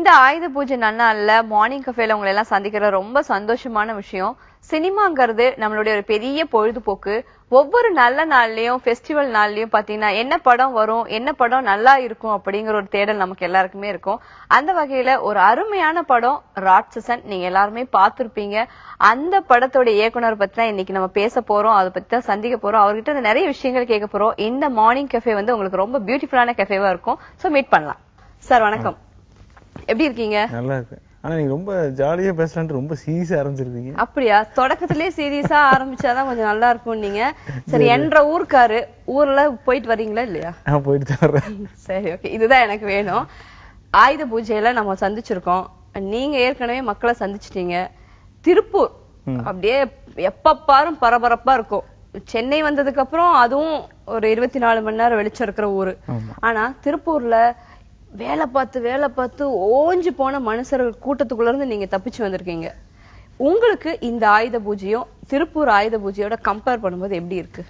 இந்த ஆயுத பூஜை நன்னாள்ல மார்னிங் கஃபேல உங்களை எல்லாம் சந்திக்கிற ரொம்ப சந்தோஷமான விஷயம் சினிமாங்கிறது நம்மளுடைய ஒரு பெரிய பொழுதுபோக்கு ஒவ்வொரு நல்ல நாள்லயும் ஃபெஸ்டிவல் நாள்லயும் பாத்தீங்கன்னா என்ன படம் வரும் என்ன படம் நல்லா இருக்கும் அப்படிங்கிற ஒரு தேடல் நமக்கு எல்லாருக்குமே இருக்கும் அந்த வகையில ஒரு அருமையான படம் ராட்சசன் நீங்க எல்லாருமே பார்த்திருப்பீங்க அந்த படத்தோட இயக்குனர் பத்தி தான் இன்னைக்கு நம்ம பேச போறோம் அதை பத்தி தான் சந்திக்க போறோம் அவர்கிட்ட இருந்து நிறைய விஷயங்கள் கேட்க போறோம் இந்த மார்னிங் கஃபே வந்து உங்களுக்கு ரொம்ப பியூட்டிஃபுல்லான கஃபேவா இருக்கும் சோ மீட் பண்ணலாம் சார் வணக்கம் எப்படி இருக்கீங்க நல்லா இருக்கு ஆனா நீங்க ரொம்ப ஜாலியா பேசலான்ட்டு ரொம்ப சீரியஸா ஆரம்பிச்சிருக்கீங்க அப்படியா தொடக்கத்திலேயே சீரியஸா ஆரம்பிச்சாதான் கொஞ்சம் நல்லா இருக்கும் நீங்க சரி என்ற ஊர்க்காரு ஊர்ல போயிட்டு வர்றீங்களா இல்லையா நான் போயிட்டு தான் வர்றேன் சரி ஓகே இதுதான் எனக்கு வேணும் ஆயுத பூஜையில நம்ம சந்திச்சிருக்கோம் நீங்க ஏற்கனவே மக்களை சந்திச்சிட்டீங்க திருப்பூர் அப்படியே எப்ப பாரும் பரபரப்பா இருக்கும் சென்னை வந்ததுக்கு அப்புறம் அதுவும் ஒரு இருபத்தி நாலு மணி நேரம் வெளிச்சம் இருக்கிற ஊரு ஆமா. ஆனா திருப்பூர்ல வேலை பார்த்து வேலை பார்த்து ஓஞ்சு போன மனுஷர்கள் கூட்டத்துக்குள்ள இருந்து நீங்க தப்பிச்சு வந்திருக்கீங்க உங்களுக்கு இந்த ஆயுத பூஜையும் திருப்பூர் ஆயுத பூஜையோட கம்பேர் பண்ணும்போது எப்படி இருக்கு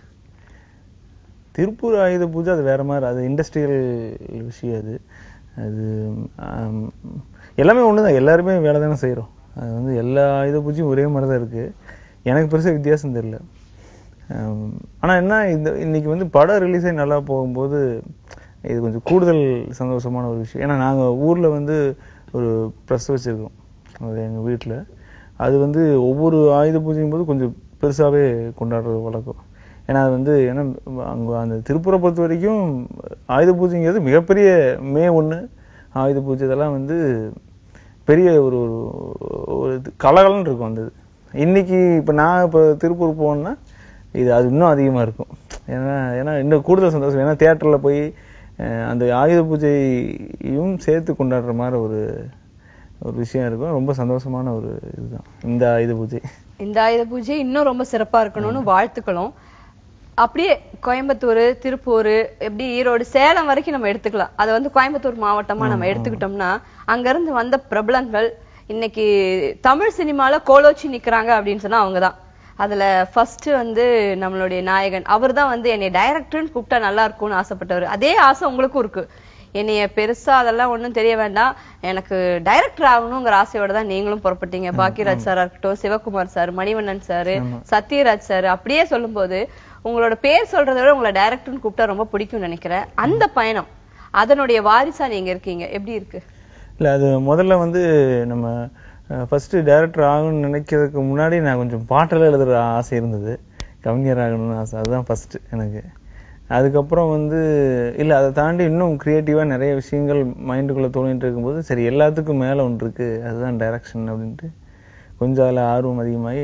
திருப்பூர் ஆயுத பூஜை அது வேற மாதிரி அது இண்டஸ்ட்ரியல் விஷயம் அது அது ஆம், எல்லாமே ஒண்ணுதான் எல்லாருமே வேலை தானே செய்யறோம் அது வந்து எல்லா ஆயுத பூஜையும் ஒரே மாதிரி தான் இருக்கு எனக்கு பெருசா வித்தியாசம் தெரியல ஆம், ஆனா என்ன இந்த இன்னைக்கு வந்து படம் ரிலீஸ் ஆகி நல்லா போகும்போது இது கொஞ்சம் கூடுதல் சந்தோஷமான ஒரு விஷயம் ஏன்னா நாங்க ஊர்ல வந்து ஒரு ப்ரெஸ் வச்சிருக்கோம் அது எங்க வீட்டுல அது வந்து ஒவ்வொரு ஆயுத பூஜையும் போது கொஞ்சம் பெருசாவே கொண்டாடுறது வழக்கம் ஏன்னா அது வந்து ஏன்னா அங்க அந்த திருப்பூரை பொறுத்த வரைக்கும் ஆயுத பூஜைங்கிறது மிகப்பெரிய மே ஒண்ணு ஆயுத பூஜை இதெல்லாம் வந்து பெரிய ஒரு ஒரு- ஒரு இது கலகலன்னு இருக்கும் அந்த இது இன்னைக்கு இப்ப நான் இப்ப திருப்பூர் போனேன்னா இது அது இன்னும் அதிகமா இருக்கும் ஏன்னா ஏன்னா இன்னும் கூடுதல் சந்தோஷம் ஏன்னா தியேட்டர்ல போய் அஹ், அந்த ஆயுத பூஜையும் சேர்த்து கொண்டாடுற மாதிரி ஒரு ஒரு விஷயம் இருக்கும் ரொம்ப சந்தோஷமான ஒரு இதுதான் இந்த ஆயுத பூஜை இந்த ஆயுத பூஜை இன்னும் ரொம்ப சிறப்பா இருக்கணும்னு வாழ்த்துக்களும் அப்படியே கோயம்புத்தூர் திருப்பூர் எப்படி ஈரோடு சேலம் வரைக்கும் நம்ம எடுத்துக்கலாம் அதை வந்து கோயம்புத்தூர் மாவட்டமா நம்ம எடுத்துக்கிட்டோம்னா அங்க இருந்து வந்த பிரபலங்கள் இன்னைக்கு தமிழ் சினிமால கோலோச்சி நிக்கிறாங்க அப்படின்னு சொன்னா அவங்கதான் அதுல ஃபர்ஸ்ட் வந்து நம்மளுடைய நாயகன் அவர்தான் வந்து என்னை டைரக்டர்னு கூப்பிட்டா நல்லா இருக்கும்னு ஆசைப்பட்டவர் அதே ஆசை உங்களுக்கும் இருக்கு என்னைய பெருசா அதெல்லாம் ஒண்ணும் தெரிய வேண்டாம் எனக்கு டைரக்டர் ஆகணுங்கிற ஆசையோட தான் நீங்களும் புறப்பட்டீங்க பாக்கியராஜ் சாரா இருக்கட்டும் Sivakumar sir Manivannan sir Sathyaraj sir அப்படியே சொல்லும்போது உங்களோட பேர் சொல்றதை விட உங்களை டைரக்டர்னு கூப்பிட்டா ரொம்ப பிடிக்கும்னு நினைக்கிறேன் அந்த பயணம் அதனுடைய வாரிசா நீங்க இருக்கீங்க எப்படி இருக்கு இல்ல அது முதல்ல வந்து நம்ம ஃபர்ஸ்ட் டைரக்டர் ஆகணும்னு நினைக்கிறதுக்கு முன்னாடி நான் கொஞ்சம் பாட்டெல்லாம் எழுதுற ஆசை இருந்தது கவிஞர் ஆகணும்னு ஆசை அதுதான் ஃபர்ஸ்ட் எனக்கு அதுக்கப்புறம் வந்து இல்ல அதை தாண்டி இன்னும் கிரியேட்டிவா நிறைய விஷயங்கள் மைண்டுக்குள்ள தோணிட்டு இருக்கும்போது சரி எல்லாத்துக்கும் மேல ஒன்று இருக்கு அதுதான் டைரக்ஷன் அப்படின்ட்டு கொஞ்சம் அதுல ஆர்வம் அதிகமாகி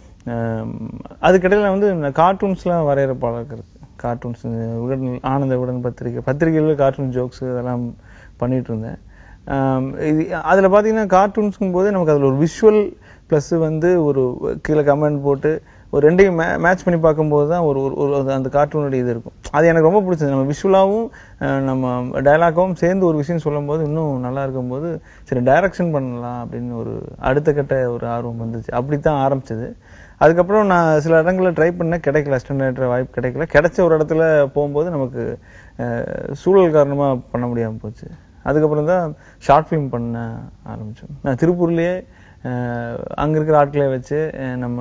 ஆம், அதுக்கிடையில வந்து கார்ட்டூன்ஸ்லாம் வரைகிற பழக்கம் இருக்கு கார்ட்டூன்ஸ் உடன் ஆனந்த உடன் பத்திரிக்கை பத்திரிகையில் கார்ட்டூன் ஜோக்ஸ் இதெல்லாம் பண்ணிட்டு இருந்தேன் ஆம், இது அதுல பாத்தீங்கன்னா கார்ட்டூன்ஸ்க்கும் போது நமக்கு அதுல ஒரு விஷுவல் ப்ளஸ் வந்து ஒரு கீழே கமெண்ட் போட்டு ஒரு ரெண்டையும் மேட்ச் பண்ணி பார்க்கும்போது தான் ஒரு ஒரு- ஒரு அது அந்த கார்ட்டூனுடைய இது இருக்கும் அது எனக்கு ரொம்ப பிடிச்சது நம்ம விஷுவலாகவும் நம்ம டயலாகவும் சேர்ந்து ஒரு விஷயம் சொல்லும்போது இன்னும் நல்லா இருக்கும்போது சரி டைரக்ஷன் பண்ணலாம் அப்படின்னு ஒரு அடுத்த கட்ட ஒரு ஆர்வம் வந்துச்சு அப்படித்தான் ஆரம்பிச்சது அதுக்கப்புறம் நான் சில இடங்களில் ட்ரை பண்ணேன் கிடைக்கல அசிஸ்டன்ட் டைரக்டர் வாய்ப்பு கிடைக்கல கிடைச்ச ஒரு இடத்துல போகும்போது நமக்கு அஹ், சூழல் காரணமா பண்ண முடியாம போச்சு அதுக்கப்புறம் தான் ஷார்ட் ஃபிலிம் பண்ண ஆரம்பிச்சோம் நான் திருப்பூர்லயே அஹ், அங்க இருக்கிற ஆட்களை வச்சு அஹ், நம்ம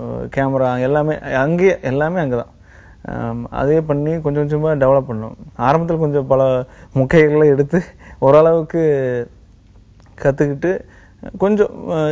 கேமரா எல்லாமே அங்கேயே எல்லாமே அங்கதான் ஆம், அதே பண்ணி கொஞ்சம் கொஞ்சமா டெவலப் பண்ணோம் ஆரம்பத்துல கொஞ்சம் பல முக்கைகளை எடுத்து ஓரளவுக்கு கத்துக்கிட்டு கொஞ்சம்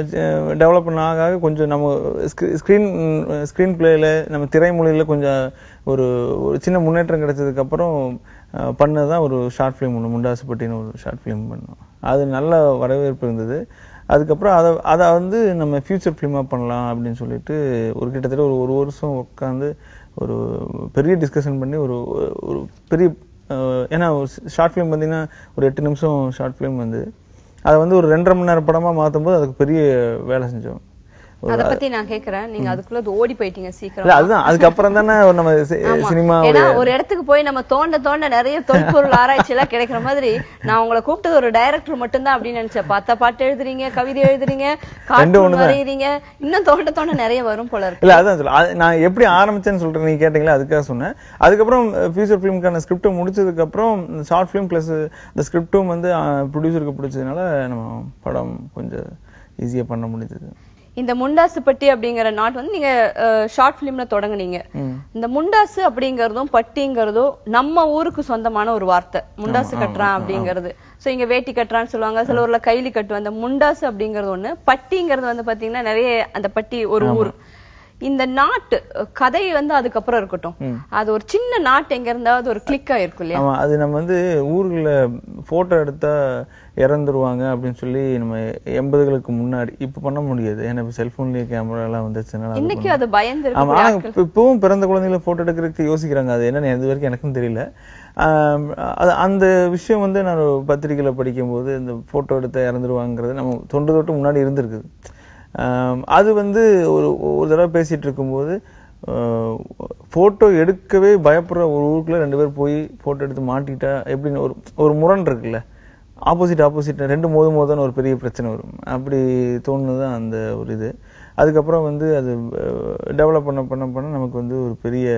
டெவலப் பண்ண ஆக ஆக கொஞ்சம் நம்ம ஸ்க்ரீன் ஸ்க்ரீன் பிளேல நம்ம திரைமொழியில கொஞ்சம் ஒரு ஒரு சின்ன முன்னேற்றம் கிடைச்சதுக்கு அப்புறம் அஹ், பண்ணதுதான் ஒரு ஷார்ட் ஃபிலிம் ஒன்று முண்டாசுப்பட்டின்னு ஒரு ஷார்ட் ஃபிலிம் பண்ணோம் அது நல்ல வரவேற்பு இருந்தது அதுக்கப்புறம் அதை அதை வந்து நம்ம ஃபியூச்சர் ஃபிலிமா பண்ணலாம் அப்படின்னு சொல்லிட்டு ஒரு கிட்டத்தட்ட ஒரு ஒரு வருஷம் உட்காந்து ஒரு பெரிய டிஸ்கஷன் பண்ணி ஒரு ஒரு பெரிய அஹ், ஏன்னா ஷார்ட் ஃபிலிம் பார்த்தீங்கன்னா ஒரு எட்டு நிமிஷம் ஷார்ட் ஃபிலிம் வந்து அதை வந்து ஒரு ரெண்டரை மணி நேரம் படமா மாத்தும் போது அதுக்கு பெரிய வேலை செஞ்சோம் அத பத்தி நான் கேக்குறேன் நீங்க அதுக்குள்ள அது ஓடி போயிட்டீங்க சீக்கிரம் இல்ல அதுதான் அதுக்கப்புறம் தானே நம்ம சி- ஆமா. சினிமா ஏன்னா ஒரு இடத்துக்கு போய் நம்ம தோண்ட தோண்ட நிறைய தொல்பொருள் ஆராய்ச்சி எல்லாம் கிடைக்கிற மாதிரி நான் உங்களை கூப்பிட்டது ஒரு டைரக்டர் மட்டும்தான் அப்படின்னு நினைச்சேன் பார்த்தா பாட்டு எழுதுறீங்க கவிதை எழுதுறீங்க கார்ட்டூன் வரையறீங்க இன்னும் தோண்ட தோண்ட நிறைய வரும் போல இருக்கு இல்ல அதான் சொல்ல அது நான் எப்படி ஆரம்பிச்சேன்னு சொல்றேன் நீங்க கேட்டீங்களா அதுக்காக சொன்னேன் அதுக்கப்புறம் ஃபியூச்சர் ஃபிலிம்க்கான ஸ்கிரிப்ட் முடிச்சதுக்கு அப்புறம் ஷார்ட் ஃபிலிம் பிளஸ் இந்த ஸ்கிரிப்டும் வந்து ப்ரொடியூசருக்கு பிடிச்சதுனால நம்ம படம் கொஞ்சம் ஈஸியா பண்ண முடிஞ்சது இந்த முண்டாசுப்பட்டி அப்படிங்கிற நாட் வந்து நீங்க ஷார்ட் பிலிம்ல தொடங்குனீங்க ம். இந்த முண்டாசு அப்படிங்கறதும் பட்டிங்கிறதும் நம்ம ஊருக்கு சொந்தமான ஒரு வார்த்தை முண்டாசு கட்டுறான் அப்படிங்கிறது சோ இங்க வேட்டி கட்டுறான்னு சொல்லுவாங்க சில ஊர்ல கைலி கட்டுவாங்க அந்த முண்டாசு அப்படிங்கிறது ஒண்ணு பட்டிங்கிறது வந்து பாத்தீங்கன்னா நிறைய அந்த பட்டி ஒரு ஊர் இந்த நாட்டு அஹ், கதை வந்து அதுக்கப்புறம் இருக்கட்டும் ம். அது ஒரு சின்ன நாட்டு எங்க இருந்தாவது ஒரு கிளிக் ஆயிருக்கும் இல்லையா ஆமா அது நம்ம வந்து ஊர்ல போட்டோ எடுத்தா இறந்துருவாங்க அப்படின்னு சொல்லி நம்ம எண்பதுகளுக்கு முன்னாடி இப்ப பண்ண முடியாது ஏன்னா இப்ப செல்போன்லயே கேமரா எல்லாம் வந்துச்சுனால அது இன்னைக்கும் அது பயந்து ஆமா இருக்கு ஆனா இப்ப- இப்பவும் பிறந்த குழந்தைகளை போட்டோ எடுக்கிறதுக்கு யோசிக்கிறாங்க அது என்னன்னு இது வரைக்கும் எனக்கும் தெரியல ஆம், அது அந்த விஷயம் வந்து நான் ஒரு பத்திரிக்கையில படிக்கும்போது இந்த போட்டோ எடுத்த இறந்துருவாங்கிறது நம்ம தொன்று தொட்டு முன்னாடி இருந்திருக்குது ஆம், அது வந்து ஒரு ஒரு தடவை பேசிட்டு இருக்கும்போது போட்டோ எடுக்கவே பயப்படுற ஒரு ஊருக்குள்ள ரெண்டு பேர் போய் போட்டோ எடுத்து மாட்டிக்கிட்டா எப்படின்னு ஒரு ஒரு முரண் இருக்குல்ல ஆப்போசிட் ஆப்போசிட் ரெண்டு மோது மோதான ஒரு பெரிய பிரச்சனை வரும் அப்படி தோணுதான் அந்த ஒரு இது அதுக்கப்புறம் வந்து அது டெவலப் பண்ண பண்ண பண்ண நமக்கு வந்து ஒரு பெரிய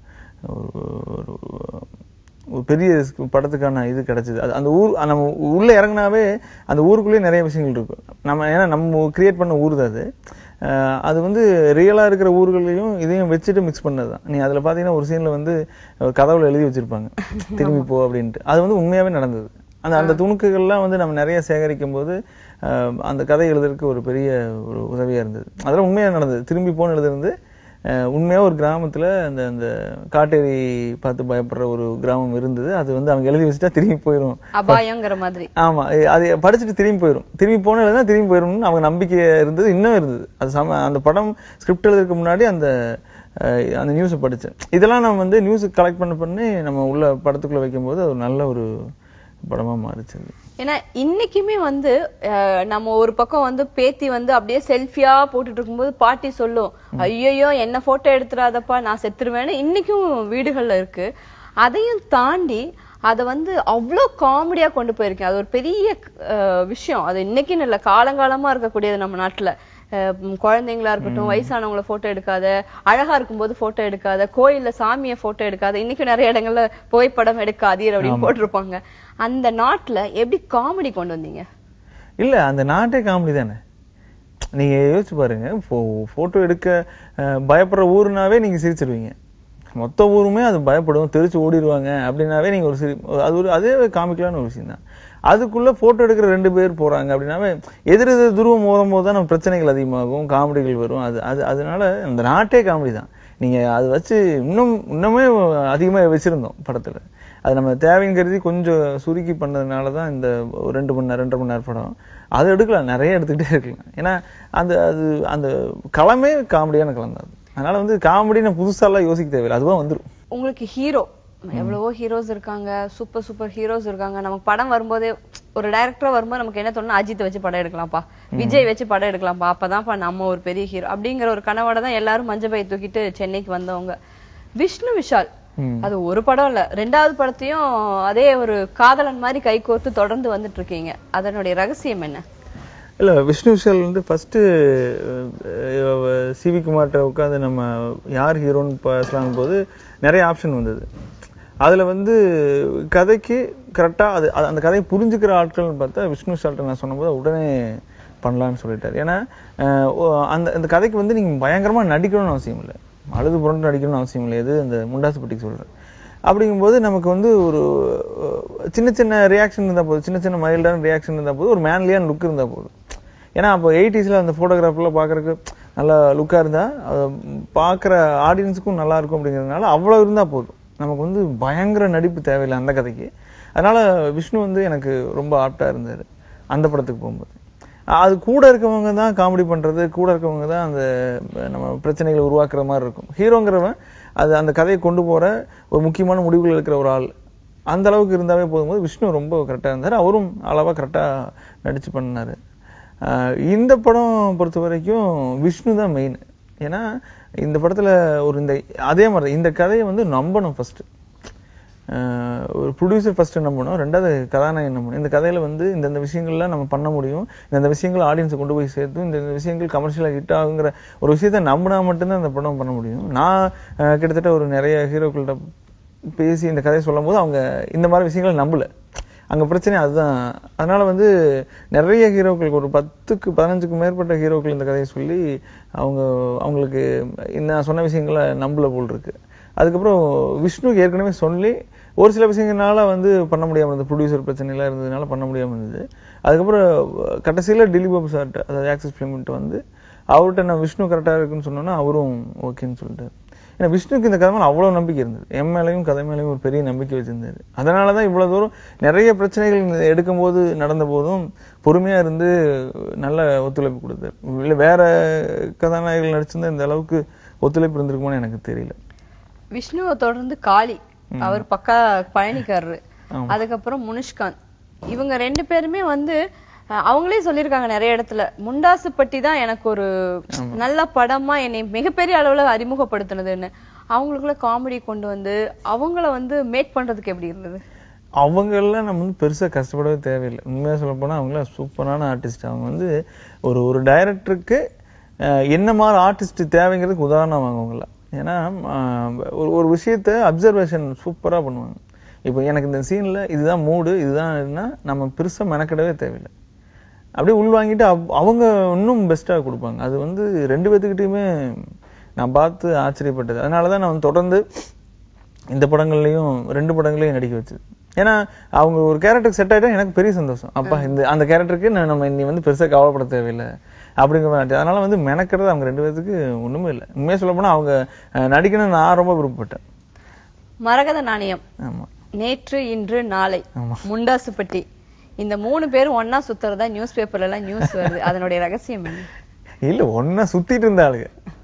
ஒரு ஒரு- ஒரு பெரிய படத்துக்கான இது கிடைச்சது அது அந்த ஊர் நம்ம உள்ள இறங்குனாவே அந்த ஊருக்குள்ளேயே நிறைய விஷயங்கள் இருக்கும் நம்ம ஏன்னா நம்ம கிரியேட் பண்ண ஊர் தான் அது அஹ் அது வந்து ரியலா இருக்கிற ஊர்களையும் இதையும் வச்சுட்டு மிக்ஸ் பண்ணதுதான் நீ அதுல பாத்தீங்கன்னா ஒரு சீன்ல வந்து ஒரு கதவுல எழுதி வச்சிருப்பாங்க திரும்பி போ அப்படின்ட்டு அது வந்து உண்மையாவே நடந்தது அந்த அந்த துணுக்குகள்லாம் வந்து நம்ம நிறைய சேகரிக்கும் போது அஹ், அந்த கதை எழுதுறதுக்கு ஒரு பெரிய ஒரு உதவியா இருந்தது அதெல்லாம் உண்மையா நடந்தது திரும்பி போன்னு எழுதுறது அஹ், உண்மையா ஒரு கிராமத்துல அந்த அந்த காட்டேரி பார்த்து பயப்படுற ஒரு கிராமம் இருந்தது அது வந்து அவங்க எழுதி வச்சுட்டா திரும்பி போயிடும் அபாயங்கிற மாதிரி ஆமா எ- அது படிச்சுட்டு திரும்பி போயிடும் திரும்பி போன எழுதுனா திரும்பி போயிடும்னு அவங்க நம்பிக்கை இருந்தது இன்னும் இருந்தது அது சம அந்த படம் ஸ்கிரிப்ட் எழுதுறதுக்கு முன்னாடி அந்த அஹ், அந்த நியூஸை படிச்சேன் இதெல்லாம் நம்ம வந்து நியூஸ் கலெக்ட் பண்ண பண்ணி நம்ம உள்ள படத்துக்குள்ள வைக்கும்போது அது ஒரு நல்ல ஒரு படமா மாறிச்சு அது. ஏன்னா இன்னைக்குமே வந்து அஹ், நம்ம ஒரு பக்கம் வந்து பேத்தி வந்து அப்படியே செல்ஃபியா போட்டுட்டு இருக்கும்போது பாட்டி சொல்லும் ஐயோ என்ன போட்டோ எடுத்துறாதப்பா நான் செத்துருவேன்னு இன்னைக்கும் வீடுகள்ல இருக்கு அதையும் தாண்டி அத வந்து அவ்வளோ காமெடியா கொண்டு போயிருக்கேன் அது ஒரு பெரிய அஹ், விஷயம் அது இன்னைக்குன்னு இல்ல காலங்காலமா இருக்கக்கூடியது நம்ம நாட்டுல அஹ், ம், குழந்தைங்களா இருக்கட்டும் வயசானவங்கள போட்டோ எடுக்காத அழகா இருக்கும்போது போட்டோ எடுக்காத கோயில்ல சாமியை போட்டோ எடுக்காத இன்னைக்கு நிறைய இடங்கள்ல புகைப்படம் எடுக்காதீர் அப்படின்னு போட்டிருப்பாங்க அந்த நாட்டுல எப்படி காமெடி கொண்டு வந்தீங்க இல்ல அந்த நாட்டே காமெடி தானே நீங்க யோசிச்சு பாருங்க போட்டோ எடுக்க அஹ், பயப்படுற ஊருனாவே நீங்க சிரிச்சிருவீங்க மொத்த ஊருமே அது பயப்படும் தெரிச்சு ஓடிடுவாங்க அப்படின்னாவே நீங்க ஒரு சிரி அது ஒரு அதே காமிக்கலான ஒரு விஷயம் தான் அதுக்குள்ள போட்டோ எடுக்கிற ரெண்டு பேர் போறாங்க அப்படின்னாவே எதிர் எதிர் துருவம் மோதும் போது தான் நம்ம பிரச்சனைகள் அதிகமாகும் காமெடிகள் வரும் அது அது அதனால அந்த நாட்டே காமெடி தான் நீங்க அது வச்சு இன்னும் இன்னுமே அதிகமா வச்சிருந்தோம் படத்துல அது நம்ம தேவைன்னு கருதி கொஞ்சம் சுருக்கி பண்ணதுனால தான் இந்த ஒரு ரெண்டு மணி நேரம் ரெண்டரை மணி நேரம் படம் அது எடுக்கலாம் நிறைய எடுத்துக்கிட்டே இருக்கலாம் ஏன்னா அந்த அது அந்த களமே காமெடியான களம் தான் அது. அதனால வந்து காமெடி நான் புதுசாலாம் யோசிக்க தேவையில்லை அதுவா வந்துரும் உங்களுக்கு ஹீரோ எவ்வளவோ ஹீரோஸ் இருக்காங்க சூப்பர் சூப்பர் ஹீரோஸ் இருக்காங்க நமக்கு படம் வரும்போதே ஒரு டைரக்டரா வரும்போது நமக்கு என்ன தோணும் அஜித் வச்சு படம் எடுக்கலாம்ப்பா விஜய் வச்சு படம் எடுக்கலாம்ப்பா அப்பதான்ப்பா நம்ம ஒரு பெரிய ஹீரோ அப்படிங்கிற ஒரு கனவோட தான் எல்லாரும் மஞ்சள் பை தூக்கிட்டு சென்னைக்கு வந்தவங்க விஷ்ணு விஷால் ம். அது ஒரு படம் இல்ல ரெண்டாவது படத்தையும் அதே ஒரு காதலன் மாதிரி கை கோர்த்து தொடர்ந்து வந்துட்டு இருக்கீங்க அதனுடைய ரகசியம் என்ன இல்ல விஷ்ணு விஷால் வந்து ஃபர்ஸ்ட் சிவி குமார்கிட்ட உட்காந்து நம்ம யார் ஹீரோன்னு பேசலாம் போது நிறைய ஆப்ஷன் வந்தது அதுல வந்து கதைக்கு கரெக்டா அது அது- அந்த கதையை புரிஞ்சுக்கிற ஆட்கள்னு பார்த்தா விஷ்ணு விஷால்கிட்ட நான் சொன்னபோது உடனே பண்ணலாம்னு சொல்லிட்டாரு ஏன்னா அஹ், ஓ- அந்த அந்த கதைக்கு வந்து நீங்க பயங்கரமா நடிக்கணும்னு அவசியம் இல்லை அழுது புரண்டு நடிக்கணும்னு அவசியம் இல்லை எது அந்த முண்டாசுப்பட்டிக்கு சொல்றேன் அப்படிங்கும்போது நமக்கு வந்து ஒரு அஹ், சின்ன சின்ன ரியாக்ஷன் இருந்தா போதும் சின்ன சின்ன மைல்டான ரியாக்ஷன் இருந்தா போதும் ஒரு மேன்லியான லுக் இருந்தா போதும் ஏன்னா அப்போ எயிட்டிஸ்ல அந்த போட்டோகிராஃப்ல பாக்குறதுக்கு நல்ல லுக்கா இருந்தா அது பாக்குற ஆடியன்ஸுக்கும் நல்லா இருக்கும் அப்படிங்கறதுனால அவ்வளவு இருந்தா போதும் நமக்கு வந்து பயங்கர நடிப்பு தேவையில்லை அந்த கதைக்கு அதனால விஷ்ணு வந்து எனக்கு ரொம்ப ஆப்டா இருந்தாரு அந்த படத்துக்கு போகும்போது அது கூட இருக்கவங்க தான் காமெடி பண்றது கூட இருக்கவங்க தான் அந்த நம்ம பிரச்சனைகளை உருவாக்குற மாதிரி இருக்கும் ஹீரோங்கிறவன் அது அந்த கதையை கொண்டு போற ஒரு முக்கியமான முடிவுகள் இருக்கிற ஒரு ஆள் அந்த அளவுக்கு இருந்தாவே போதும்போது விஷ்ணு ரொம்ப கரெக்டா இருந்தாரு அவரும் அளவா கரெக்டா நடிச்சு பண்ணாரு ஆஹ் இந்த படம் பொறுத்த வரைக்கும் விஷ்ணு தான் மெயின் ஏன்னா இந்த படத்துல ஒரு இந்த அதே மாதிரி இந்த கதையை வந்து நம்பணும் ஃபர்ஸ்ட் ஒரு ப்ரொடியூசர் ஃபர்ஸ்ட் நம்பணும் ரெண்டாவது கதாநாயகன் நம்பணும் இந்த கதையில வந்து இந்தந்த விஷயங்கள்லாம் நம்ம பண்ண முடியும் இந்தந்த விஷயங்கள் ஆடியன்ஸை கொண்டு போய் சேர்த்து இந்த விஷயங்கள் கமர்ஷியலாக ஹிட் ஆகுங்கிற ஒரு விஷயத்த நம்பினா மட்டும்தான் இந்த படம் பண்ண முடியும் நான் ஆஹ் கிட்டத்தட்ட ஒரு நிறைய ஹீரோக்கள்கிட்ட பேசி இந்த கதையை சொல்லும் போது அவங்க இந்த மாதிரி விஷயங்களை நம்பல அங்க பிரச்சனை அதுதான் அதனால வந்து நிறைய ஹீரோக்களுக்கு ஒரு பத்துக்கு பதினஞ்சுக்கு மேற்பட்ட ஹீரோக்கள் இந்த கதையை சொல்லி அவங்க அவங்களுக்கு இந்த நான் சொன்ன விஷயங்களை நம்பல போல் இருக்கு அதுக்கப்புறம் விஷ்ணுக்கு ஏற்கனவே சொல்லி ஒரு சில விஷயங்கள்னால வந்து பண்ண முடியாம இருந்தது ப்ரொடியூசர் பிரச்சனைலாம் இருந்ததுனால பண்ண முடியாம இருந்தது அதுக்கப்புறம் கடைசியில டிலி பாபு சார்ட்ட அதாவது ஆக்சஸ் ஃபிலிம்கிட்ட வந்து அவர்கிட்ட நான் விஷ்ணு கரெக்டா இருக்குன்னு சொன்னோன்னா அவரும் ஓகேன்னு சொல்லிட்டாரு ஏன்னா விஷ்ணுக்கு இந்த கதை மேல அவ்வளவு நம்பிக்கை இருந்தது என் மேலையும் கதை மேலையும் ஒரு பெரிய நம்பிக்கை வச்சிருந்தாரு அதனாலதான் இவ்வளவு தூரம் நிறைய பிரச்சனைகள் எடுக்கும் போது நடந்த போதும் பொறுமையா இருந்து நல்ல ஒத்துழைப்பு கொடுத்தாரு இல்ல வேற கதாநாயகர்கள் நடிச்சிருந்தா இந்த அளவுக்கு ஒத்துழைப்பு இருந்திருக்குமான்னு எனக்கு தெரியல விஷ்ணுவை தொடர்ந்து காளி அவர் பக்கா பழனிக்காரரு ஆமா. அதுக்கப்புறம் முனிஷ்காந்த் இவங்க ரெண்டு பேருமே வந்து அஹ், அவங்களே சொல்லியிருக்காங்க நிறைய இடத்துல முண்டாசுப்பட்டி தான் எனக்கு ஒரு நல்ல படமா என்னை மிகப்பெரிய அளவுல அறிமுகப்படுத்தினதுன்னு அவங்களுக்குள்ள காமெடி கொண்டு வந்து அவங்கள வந்து மேக் பண்றதுக்கு எப்படி இருந்தது அவங்க எல்லாம் நம்ம வந்து பெருசா கஷ்டப்படவே தேவையில்லை உண்மையா சொல்ல போனா அவங்க சூப்பரான ஆர்டிஸ்ட் அவங்க வந்து ஒரு ஒரு டைரக்டருக்கு என்ன மாதிரி ஆர்டிஸ்ட் தேவைங்கிறதுக்கு உதாரணம் அவங்கள ஏன்னா ஆஹ், ஒரு ஒரு விஷயத்த அப்சர்வேஷன் சூப்பரா பண்ணுவாங்க இப்போ எனக்கு இந்த சீன்ல இதுதான் மூடு இதுதான் இதுன்னா நம்ம பெருசா மெனக்கிடவே தேவையில்லை அப்படியே உள்வாங்கிட்டு அவ்- அவங்க இன்னும் பெஸ்டா கொடுப்பாங்க அது வந்து ரெண்டு பேத்துக்கிட்டையுமே நான் பார்த்து ஆச்சரியப்பட்டது அதனாலதான் நான் வந்து தொடர்ந்து இந்த படங்கள்லயும் ரெண்டு படங்களையும் நடிக்க வச்சது ஏன்னா அவங்க ஒரு கேரக்டருக்கு செட் ஆயிட்டா எனக்கு பெரிய சந்தோஷம் அப்பா இந்த அந்த கேரக்டருக்கு நான் நம்ம இனி வந்து பெருசா கவலைப்பட தேவையில்லை அப்படிங்கிற மாதிரி அதனால வந்து மெனக்கிறது அவங்க ரெண்டு பேத்துக்கு ஒண்ணுமே இல்லை உண்மையா சொல்ல போனா அவங்க அஹ், நடிக்கணும்னு நான் ரொம்ப விருப்பப்பட்டேன் மரகத நாணயம் ஆமா நேற்று இன்று நாளை ஆமா முண்டாசுப்பட்டி இந்த மூணு பேரும் ஒண்ணா சுத்துறதா நியூஸ் பேப்பர்ல எல்லாம் நியூஸ் வருது அதனுடைய ரகசியம் என்ன இல்ல ஒன்னா சுத்திட்டு இருந்த ஆளுங்க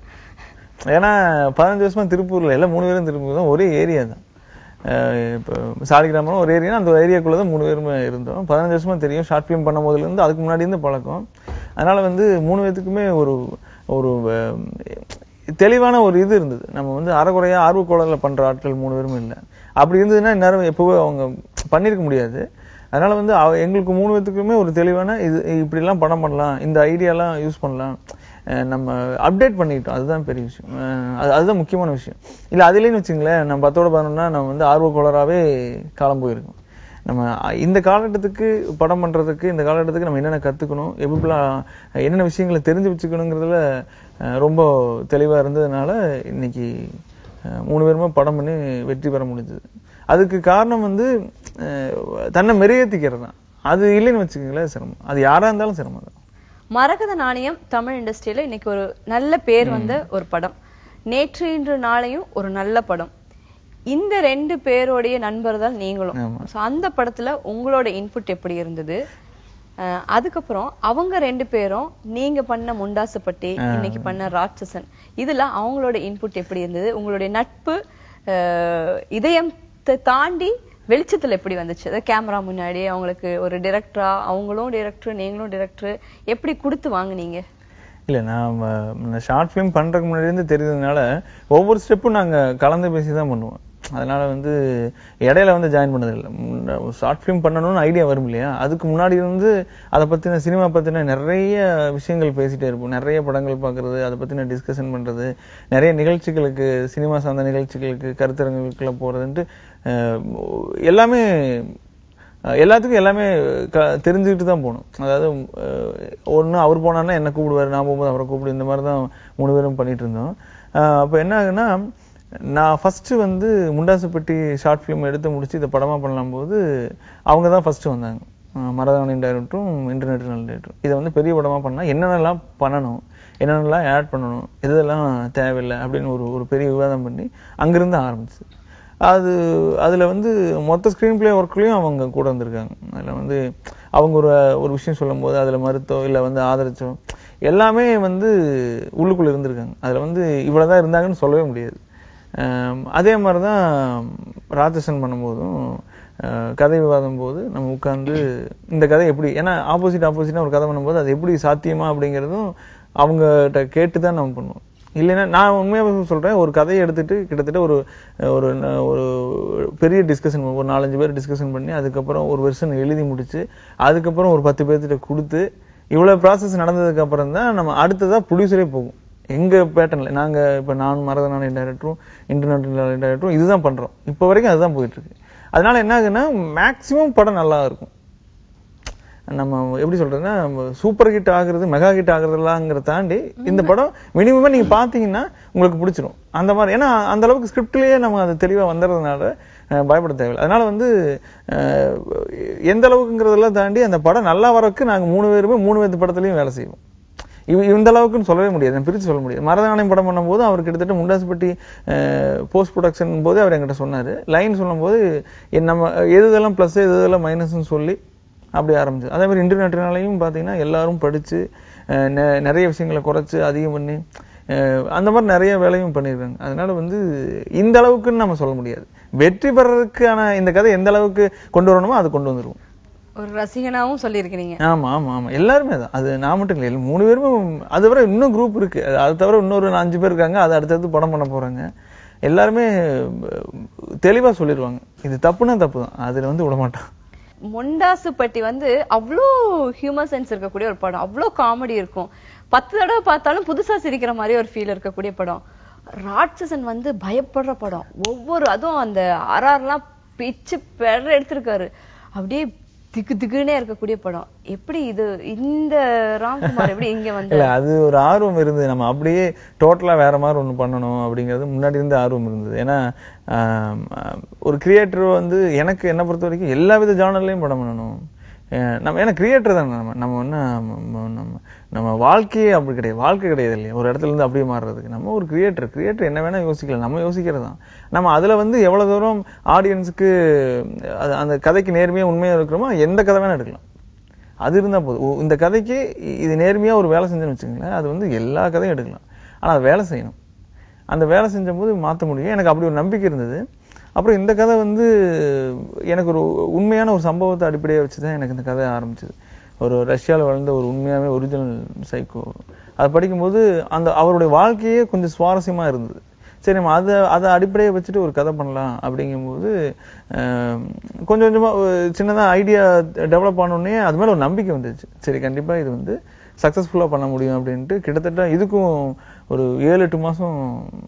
ஏன்னா பதினஞ்சு வருஷமா திருப்பூர்ல எல்லாம் மூணு பேரும் திருப்பூர் தான் ஒரே ஏரியா தான் அஹ் இப்போ சாலிகிராமம் ஒரு ஏரியா அந்த ஏரியாக்குள்ள தான் மூணு பேருமே இருந்தோம் பதினஞ்சு வருஷமா தெரியும் ஷார்ட் ஃபிலிம் பண்ணும் போதுல இருந்து அதுக்கு முன்னாடி இருந்து பழக்கம் அதனால வந்து மூணு பேத்துக்குமே ஒரு ஒரு அஹ், தெளிவான ஒரு இது இருந்தது நம்ம வந்து அறகுறையா ஆர்வக்கோளர்ல பண்ற ஆட்கள் மூணு பேருமே இல்லை அப்படி இருந்ததுன்னா இந்நேரம் எப்பவோ அவங்க பண்ணிருக்க முடியாது அதனால வந்து அவ- எங்களுக்கு மூணு பேத்துக்குமே ஒரு தெளிவான இது இப்படி எல்லாம் படம் பண்ணலாம் இந்த ஐடியாலாம் யூஸ் பண்ணலாம் அஹ் நம்ம அப்டேட் பண்ணிக்கிட்டோம் அதுதான் பெரிய விஷயம் அஹ் அது அதுதான் முக்கியமான விஷயம் இல்ல அதுலன்னு வச்சுங்களேன் நம்ம பத்தோட பதினொன்னா நம்ம வந்து ஆர்வக்கோளராகவே காலம் போயிருக்கோம் நம்ம அ- இந்த காலகட்டத்துக்கு படம் பண்றதுக்கு இந்த காலகட்டத்துக்கு நம்ம என்னென்ன கத்துக்கணும் எப்படிலாம் என்னென்ன விஷயங்களை தெரிஞ்சு வச்சுக்கணுங்கிறதுல அஹ் ரொம்ப தெளிவா இருந்ததுனால இன்னைக்கு அஹ் மூணு பேருமே படம் பண்ணி வெற்றி பெற முடிஞ்சது அதுக்கு காரணம் வந்து அஹ் தன்னை மெருகேத்திக்கிறது தான் அது இல்லைன்னு வச்சுக்கோங்களேன் சிரமம் அது யாரா இருந்தாலும் சிரமம் தான் மரகத நாணயம் தமிழ் இண்டஸ்ட்ரியில இன்னைக்கு ஒரு நல்ல பேர் வந்த ஒரு படம் நேற்று இன்று நாளையும் ஒரு நல்ல படம் இந்த ரெண்டு பேருடைய நண்பர் தான் நீங்களும் ஆமா. So, அந்த படத்துல உங்களோட இன்புட் எப்படி இருந்தது அஹ் அதுக்கப்புறம் அவங்க ரெண்டு பேரும் நீங்க பண்ண முண்டாசுப்பட்டி இன்னைக்கு பண்ண ராட்சசன் இதுல அவங்களோட இன்புட் எப்படி இருந்தது உங்களுடைய நட்பு அஹ் இதயத்தை தாண்டி வெளிச்சத்துல எப்படி வந்துச்சு அதாவது கேமரா முன்னாடி அவங்களுக்கு ஒரு டிரெக்டரா அவங்களும் டிரெக்டர் நீங்களும் டிரெக்டர் எப்படி கொடுத்து வாங்குனீங்க இல்ல நான் ஷார்ட் ஃபிலிம் பண்றதுக்கு முன்னாடி இருந்து தெரிஞ்சதுனால ஒவ்வொரு ஸ்டெப்பும் நாங்க கலந்து பேசி தான் பண்ணுவோம் அதனால வந்து இடையில வந்து ஜாயின் பண்ணது இல்லை ஷார்ட் ஃபிலிம் பண்ணணும்னு ஐடியா வரும் இல்லையா அதுக்கு முன்னாடி இருந்து அதை பத்தின சினிமா பத்தின நிறைய விஷயங்கள் பேசிட்டே இருப்போம் நிறைய படங்கள் பார்க்கிறது அதை பத்தின டிஸ்கஷன் பண்றது நிறைய நிகழ்ச்சிகளுக்கு சினிமா சார்ந்த நிகழ்ச்சிகளுக்கு கருத்தரங்குகளுக்குள்ள போறதுன்ட்டு அஹ், எல்லாமே அஹ் எல்லாத்துக்கும் எல்லாமே க- தெரிஞ்சுக்கிட்டு தான் போகணும் அதாவது ஒன்று அவர் போனார்னா என்ன கூப்பிடுவாரு நான் போகும்போது அவரை கூப்பிடு இந்த மாதிரி தான் மூணு பேரும் பண்ணிட்டு இருந்தோம் அஹ் அப்போ என்ன ஆகுன்னா நான் ஃபர்ஸ்ட் வந்து முண்டாசுப்பட்டி ஷார்ட் ஃபிலிம் எடுத்து முடிச்சு இதை படமா பண்ணலாம் போது அவங்க தான் ஃபர்ஸ்ட் வந்தாங்க அஹ் மரதவனின் டைரக்டரும் இன்டர்நேஷனல் டைரக்டரும் இதை வந்து பெரிய படமா பண்ணா என்னென்னலாம் பண்ணணும் என்னென்னலாம் ஆட் பண்ணணும் எதெல்லாம் தேவையில்லை அப்படின்னு ஒரு ஒரு பெரிய விவாதம் பண்ணி அங்கிருந்து ஆரம்பிச்சு அது அதுல வந்து மொத்த ஸ்கிரீன் பிளே ஒர்க்லயும் அவங்க கூட வந்திருக்காங்க அதுல வந்து அவங்க ஒரு ஒரு விஷயம் சொல்லும்போது அதுல மறுத்தோ இல்ல வந்து ஆதரிச்சோ எல்லாமே வந்து உள்ளுக்குள்ள இருந்திருக்காங்க அதுல வந்து இவ்வளவுதான் இருந்தாங்கன்னு சொல்லவே முடியாது ஆம், அதே மாதிரி தான் ராட்சசன் பண்ணும்போதும் அஹ், கதை விவாதம் போது நம்ம உட்கார்ந்து இந்த கதை எப்படி ஏன்னா ஆப்போசிட் ஆப்போசிட்டா ஒரு கதை பண்ணும்போது அது எப்படி சாத்தியமா அப்படிங்கிறதும் அவங்ககிட்ட கேட்டு தான் நம்ம பண்ணுவோம் இல்லைன்னா நான் உண்மையாக சொல்றேன் ஒரு கதையை எடுத்துட்டு கிட்டத்தட்ட ஒரு ஒரு ஒரு பெரிய டிஸ்கஷன் ஒரு நாலஞ்சு பேர் டிஸ்கஷன் பண்ணி அதுக்கப்புறம் ஒரு வெர்ஷன் எழுதி முடிச்சு அதுக்கப்புறம் ஒரு பத்து பேர்த்திட்ட கொடுத்து இவ்வளவு ப்ராசஸ் நடந்ததுக்கு அப்புறம் தான் நம்ம அடுத்ததா ப்ரொடியூசரே போகும் எங்க பேட்டர்ன்ல நாங்க இப்ப நான் மரதனான டைரக்டரும் இன்டர்நெட் டைரக்டரும் இதுதான் பண்றோம் இப்போ வரைக்கும் அதுதான் போயிட்டு இருக்கு அதனால என்ன ஆகுதுன்னா மேக்சிமம் படம் நல்லா இருக்கும் நம்ம எப்படி சொல்றதுன்னா சூப்பர் ஹிட் ஆகுறது மெகா ஹிட் ஆகுறதுலாங்கிறத தாண்டி இந்த படம் மினிமமா நீங்க பாத்தீங்கன்னா உங்களுக்கு பிடிச்சிரும் அந்த மாதிரி ஏன்னா அந்த அளவுக்கு ஸ்கிரிப்ட்லயே நம்ம அது தெளிவா வந்துடுறதுனால அஹ், பயப்பட தேவையில்லை அதனால வந்து அஹ், எந்த அளவுக்குங்கிறதெல்லாம் தாண்டி அந்த படம் நல்லா வரக்கு நாங்க மூணு பேருமே மூணு பேர்த்து படத்துலயும் வேலை செய்வோம் இவ- இந்த அளவுக்குன்னு சொல்லவே முடியாது நான் பிரிச்சு சொல்ல முடியாது மரதநாணயம் படம் பண்ணும்போது அவர் கிட்டத்தட்ட முண்டாசுப்பட்டி போஸ்ட் ப்ரொடக்ஷன் போது அவர் என்கிட்ட சொன்னாரு லைன் சொல்லும்போது என் நம்ம எது இதெல்லாம் பிளஸ் எது இதெல்லாம் மைனஸ்னு சொல்லி அப்படி ஆரம்பிச்சது அதே மாதிரி இன்டர்நெட்னாலையும் பாத்தீங்கன்னா எல்லாரும் படிச்சு அஹ், நெ- நிறைய விஷயங்களை குறைச்சு அதிகம் பண்ணி அஹ், அந்த மாதிரி நிறைய வேலையும் பண்ணியிருக்காங்க அதனால வந்து இந்த அளவுக்குன்னு நம்ம சொல்ல முடியாது வெற்றி பெறறதுக்கான இந்த கதை எந்த அளவுக்கு கொண்டு வரணுமோ அது கொண்டு வந்துருவோம் ஒரு ரசிகனாவும் சொல்லியிருக்கிறீங்க ஆமா ஆமா ஆமா எல்லாருமே தான் அது நான் மட்டும் இல்லை மூணு பேருமே அது தவிர இன்னும் குரூப் இருக்கு அது- அது தவிர இன்னொரு அஞ்சு பேர் இருக்காங்க அது அடுத்தடுத்து படம் பண்ண போறாங்க எல்லாருமே அஹ், தெளிவா சொல்லிடுவாங்க இது தப்புனா தப்பு தான் அதுல வந்து விட மாட்டான் மொண்டாசுப்பட்டி வந்து அவ்வளோ ஹியூமர் சென்ஸ் இருக்கக்கூடிய ஒரு படம் அவ்வளோ காமெடி இருக்கும் பத்து தடவை பார்த்தாலும் புதுசா சிரிக்கிற மாதிரி ஒரு ஃபீல் இருக்கக்கூடிய படம் ராட்சசன் வந்து பயப்படுற படம் ஒவ்வொரு அதுவும் அந்த ஆர்ஆர்லாம் பிச்சு பெற எடுத்திருக்காரு அப்படியே திக்கு திக்குன்னே இருக்கக்கூடிய படம் எப்படி இது இந்த ராம்குமார் எப்படி இங்க வந்து இல்ல அது ஒரு ஆர்வம் இருந்தது நம்ம அப்படியே டோட்டலா வேற மாதிரி ஒண்ணு பண்ணணும் அப்படிங்கிறது முன்னாடி இருந்து ஆர்வம் இருந்தது ஏன்னா ஆம், ஆம், ஒரு கிரியேட்டர் வந்து எனக்கு என்ன பொறுத்த வரைக்கும் எல்லா வித ஜானர்லயும் படம் பண்ணணும் அஹ் நம்ம ஏன்னா கிரியேட்டர் தான் நம்ம நம்ம ஒண்ணு நம்ம நம்ம நம்ம வாழ்க்கையே அப்படி கிடையாது வாழ்க்கை கிடையாது இல்லையா ஒரு இடத்துல இருந்து அப்படியே மாறுறதுக்கு நம்ம ஒரு கிரியேட்டர் கிரியேட்டர் என்ன வேணா யோசிக்கலாம் நம்ம யோசிக்கிறது தான் நம்ம அதுல வந்து எவ்வளவு தூரம் ஆடியன்ஸுக்கு அந்த கதைக்கு நேர்மையா உண்மையா இருக்கிறோமோ எந்த கதை வேணா எடுக்கலாம் அது இருந்தா போதும் ஓ, இந்த கதைக்கு இ- இது நேர்மையா ஒரு வேலை செஞ்சேன்னு வச்சுங்களேன் அது வந்து எல்லா கதையும் எடுக்கலாம் ஆனா அது வேலை செய்யணும் அந்த வேலை செஞ்ச போது மாத்த முடியும் எனக்கு அப்படி ஒரு நம்பிக்கை இருந்தது அப்புறம் இந்த கதை வந்து எனக்கு ஒரு உண்மையான ஒரு சம்பவத்தை அடிப்படையா வச்சுதான் எனக்கு இந்த கதை ஆரம்பிச்சது ஒரு ரஷ்யால வளர்ந்த ஒரு உண்மையாவே ஒரிஜினல் சைக்கோ அதை படிக்கும்போது அந்த அவருடைய வாழ்க்கையே கொஞ்சம் சுவாரஸ்யமா இருந்தது சரி நம்ம அதை அதை அடிப்படையை வச்சுட்டு ஒரு கதை பண்ணலாம் அப்படிங்கும்போது ஆம், கொஞ்சம் கொஞ்சமா ஒரு சின்னதா ஐடியா டெவலப் ஆனோடனே அது மேல ஒரு நம்பிக்கை வந்துச்சு சரி கண்டிப்பா இது வந்து சக்சஸ்ஃபுல்லா பண்ண முடியும் அப்படின்ட்டு கிட்டத்தட்ட இதுக்கும் ஒரு ஏழு எட்டு மாசம்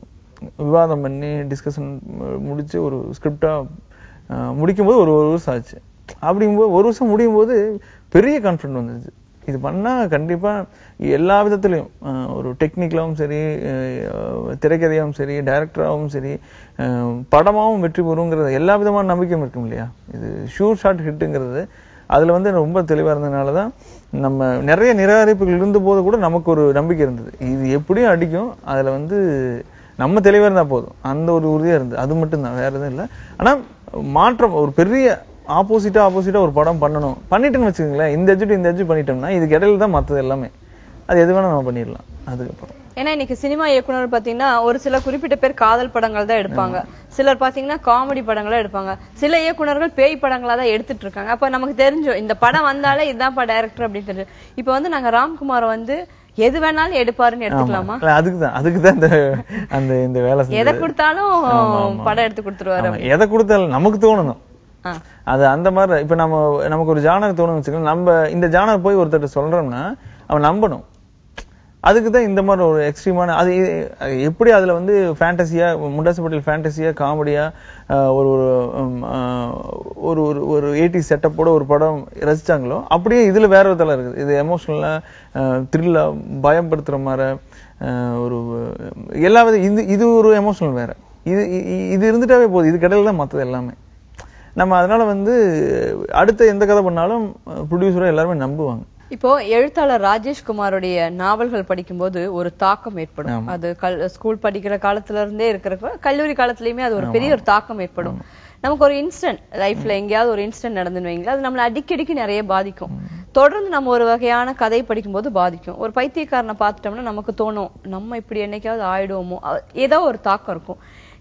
விவாதம் பண்ணி டிஸ்கஷன் முடிச்சு ஒரு ஸ்கிரிப்டா முடிக்கும்போது ஒரு ஒரு வருஷம் ஆச்சு அப்படிங்கும்போது ஒரு வருஷம் முடியும் போது பெரிய கான்ஃபிடன்ட் வந்துருச்சு இது பண்ணா கண்டிப்பா எல்லா விதத்திலையும் அஹ், ஒரு டெக்னிக்கலாவும் சரி அஹ், திரைக்கதையாவும் சரி டைரக்டராகவும் சரி அஹ், படமாவும் வெற்றி பெறுங்கிறது எல்லா விதமான நம்பிக்கையும் இருக்கும் இல்லையா இது ஷூர் ஷாட் ஹிட்டுங்கிறது அதுல வந்து ரொம்ப தெளிவா இருந்ததுனால தான் நம்ம நிறைய நிராகரிப்புகள் இருந்த போது கூட நமக்கு ஒரு நம்பிக்கை இருந்தது இது எப்படியும் அடிக்கும் அதுல வந்து நம்ம தெளிவா இருந்தா போதும் அந்த ஒரு உறுதியா இருந்தது அது மட்டும் தான் வேற எதுவும் இல்லை ஆனா மாற்றம் ஒரு பெரிய ஆப்போசிட்டா ஆப்போசிட்டா ஒரு படம் பண்ணணும் பண்ணிட்டேன்னு வச்சுக்கோங்களேன் இந்த எஜ்ஜு இந்த எஜ்ஜு பண்ணிட்டோம்னா இதுக்கு இடையில தான் மத்தது எல்லாமே அது எது வேணா நம்ம பண்ணிடலாம் அதுக்கப்புறம் ஏன்னா இன்னைக்கு சினிமா இயக்குனர் பாத்தீங்கன்னா ஒரு சில குறிப்பிட்ட பேர் காதல் படங்கள் தான் எடுப்பாங்க சிலர் பாத்தீங்கன்னா காமெடி படங்களா எடுப்பாங்க சில இயக்குனர்கள் பேய் படங்களா தான் எடுத்துட்டு இருக்காங்க அப்ப நமக்கு தெரிஞ்சோம் இந்த படம் வந்தாலே இதுதான்ப்பா டைரக்டர் அப்படின்னு தெரிஞ்சு இப்ப வந்து நாங்க ராம்குமார் வந்து எது வேணாலும் எடுப்பாருன்னு எடுத்துக்கலாமா இல்ல, அதுக்குதான் அதுக்குதான் இந்த அந்த இந்த வேலை எதை செஞ்சது கொடுத்தாலும் படம் எடுத்து கொடுத்துருவாரு ஆமா, எதை கொடுத்தாலும் நமக்கு தோணணும் ஆ. அது அந்த மாதிரி இப்ப நம்ம நமக்கு ஒரு ஜானர் தோணும் வச்சுக்கோங்க நம்ம இந்த ஜானர் போய் ஒருத்தர் சொல்றோம்னா அவன் நம்பணும் அதுக்கு தான் இந்த மாதிரி ஒரு எக்ஸ்ட்ரீமான அது அது எப்படி அதுல வந்து ஃபேண்டசியா முண்டாசு பட்டேல் ஃபேண்டசியா காமெடியா ஒரு ஒரு உம், ஆஹ், ஒரு ஒரு ஒரு எயிட்டி செட்டப்போட ஒரு படம் ரசிச்சாங்களோ அப்படியே இதுல வேற விதத்துல இருக்குது இது எமோஷனலா த்ரில்லா பயப்படுத்துற மாதிரி ஆஹ், ஒரு எல்லா வித இது இது ஒரு எமோஷனல் வேற இது இ- இ- இது இருந்துட்டாவே போதும் இது கடையில் தான் மற்றது எல்லாமே நம்ம அதனால வந்து அடுத்த எந்த கதை பண்ணாலும் ப்ரொடியூசரா எல்லாருமே நம்புவாங்க இப்போ எழுத்தாளர் ராஜேஷ் குமாருடைய நாவல்கள் படிக்கும்போது ஒரு தாக்கம் ஏற்படும் அது கல் ஸ்கூல் படிக்கிற காலத்துல இருந்தே இருக்கிற கல்லூரி காலத்துலயுமே அது ஒரு பெரிய ஒரு தாக்கம் ஏற்படும் நமக்கு ஒரு இன்ஸ்டன்ட் லைஃப்ல எங்கேயாவது ஒரு இன்ஸ்டன்ட் நடந்துன்னு வைங்களேன் அது நம்மள அடிக்கடிக்கு நிறைய பாதிக்கும் தொடர்ந்து நம்ம ஒரு வகையான கதை படிக்கும்போது பாதிக்கும் ஒரு பைத்தியக்காரனை பார்த்துட்டோம்னா நமக்கு தோணும் நம்ம இப்படி என்னைக்காவது ஆயிடுவோமோ அ- ஏதோ ஒரு தாக்கம் இருக்கும்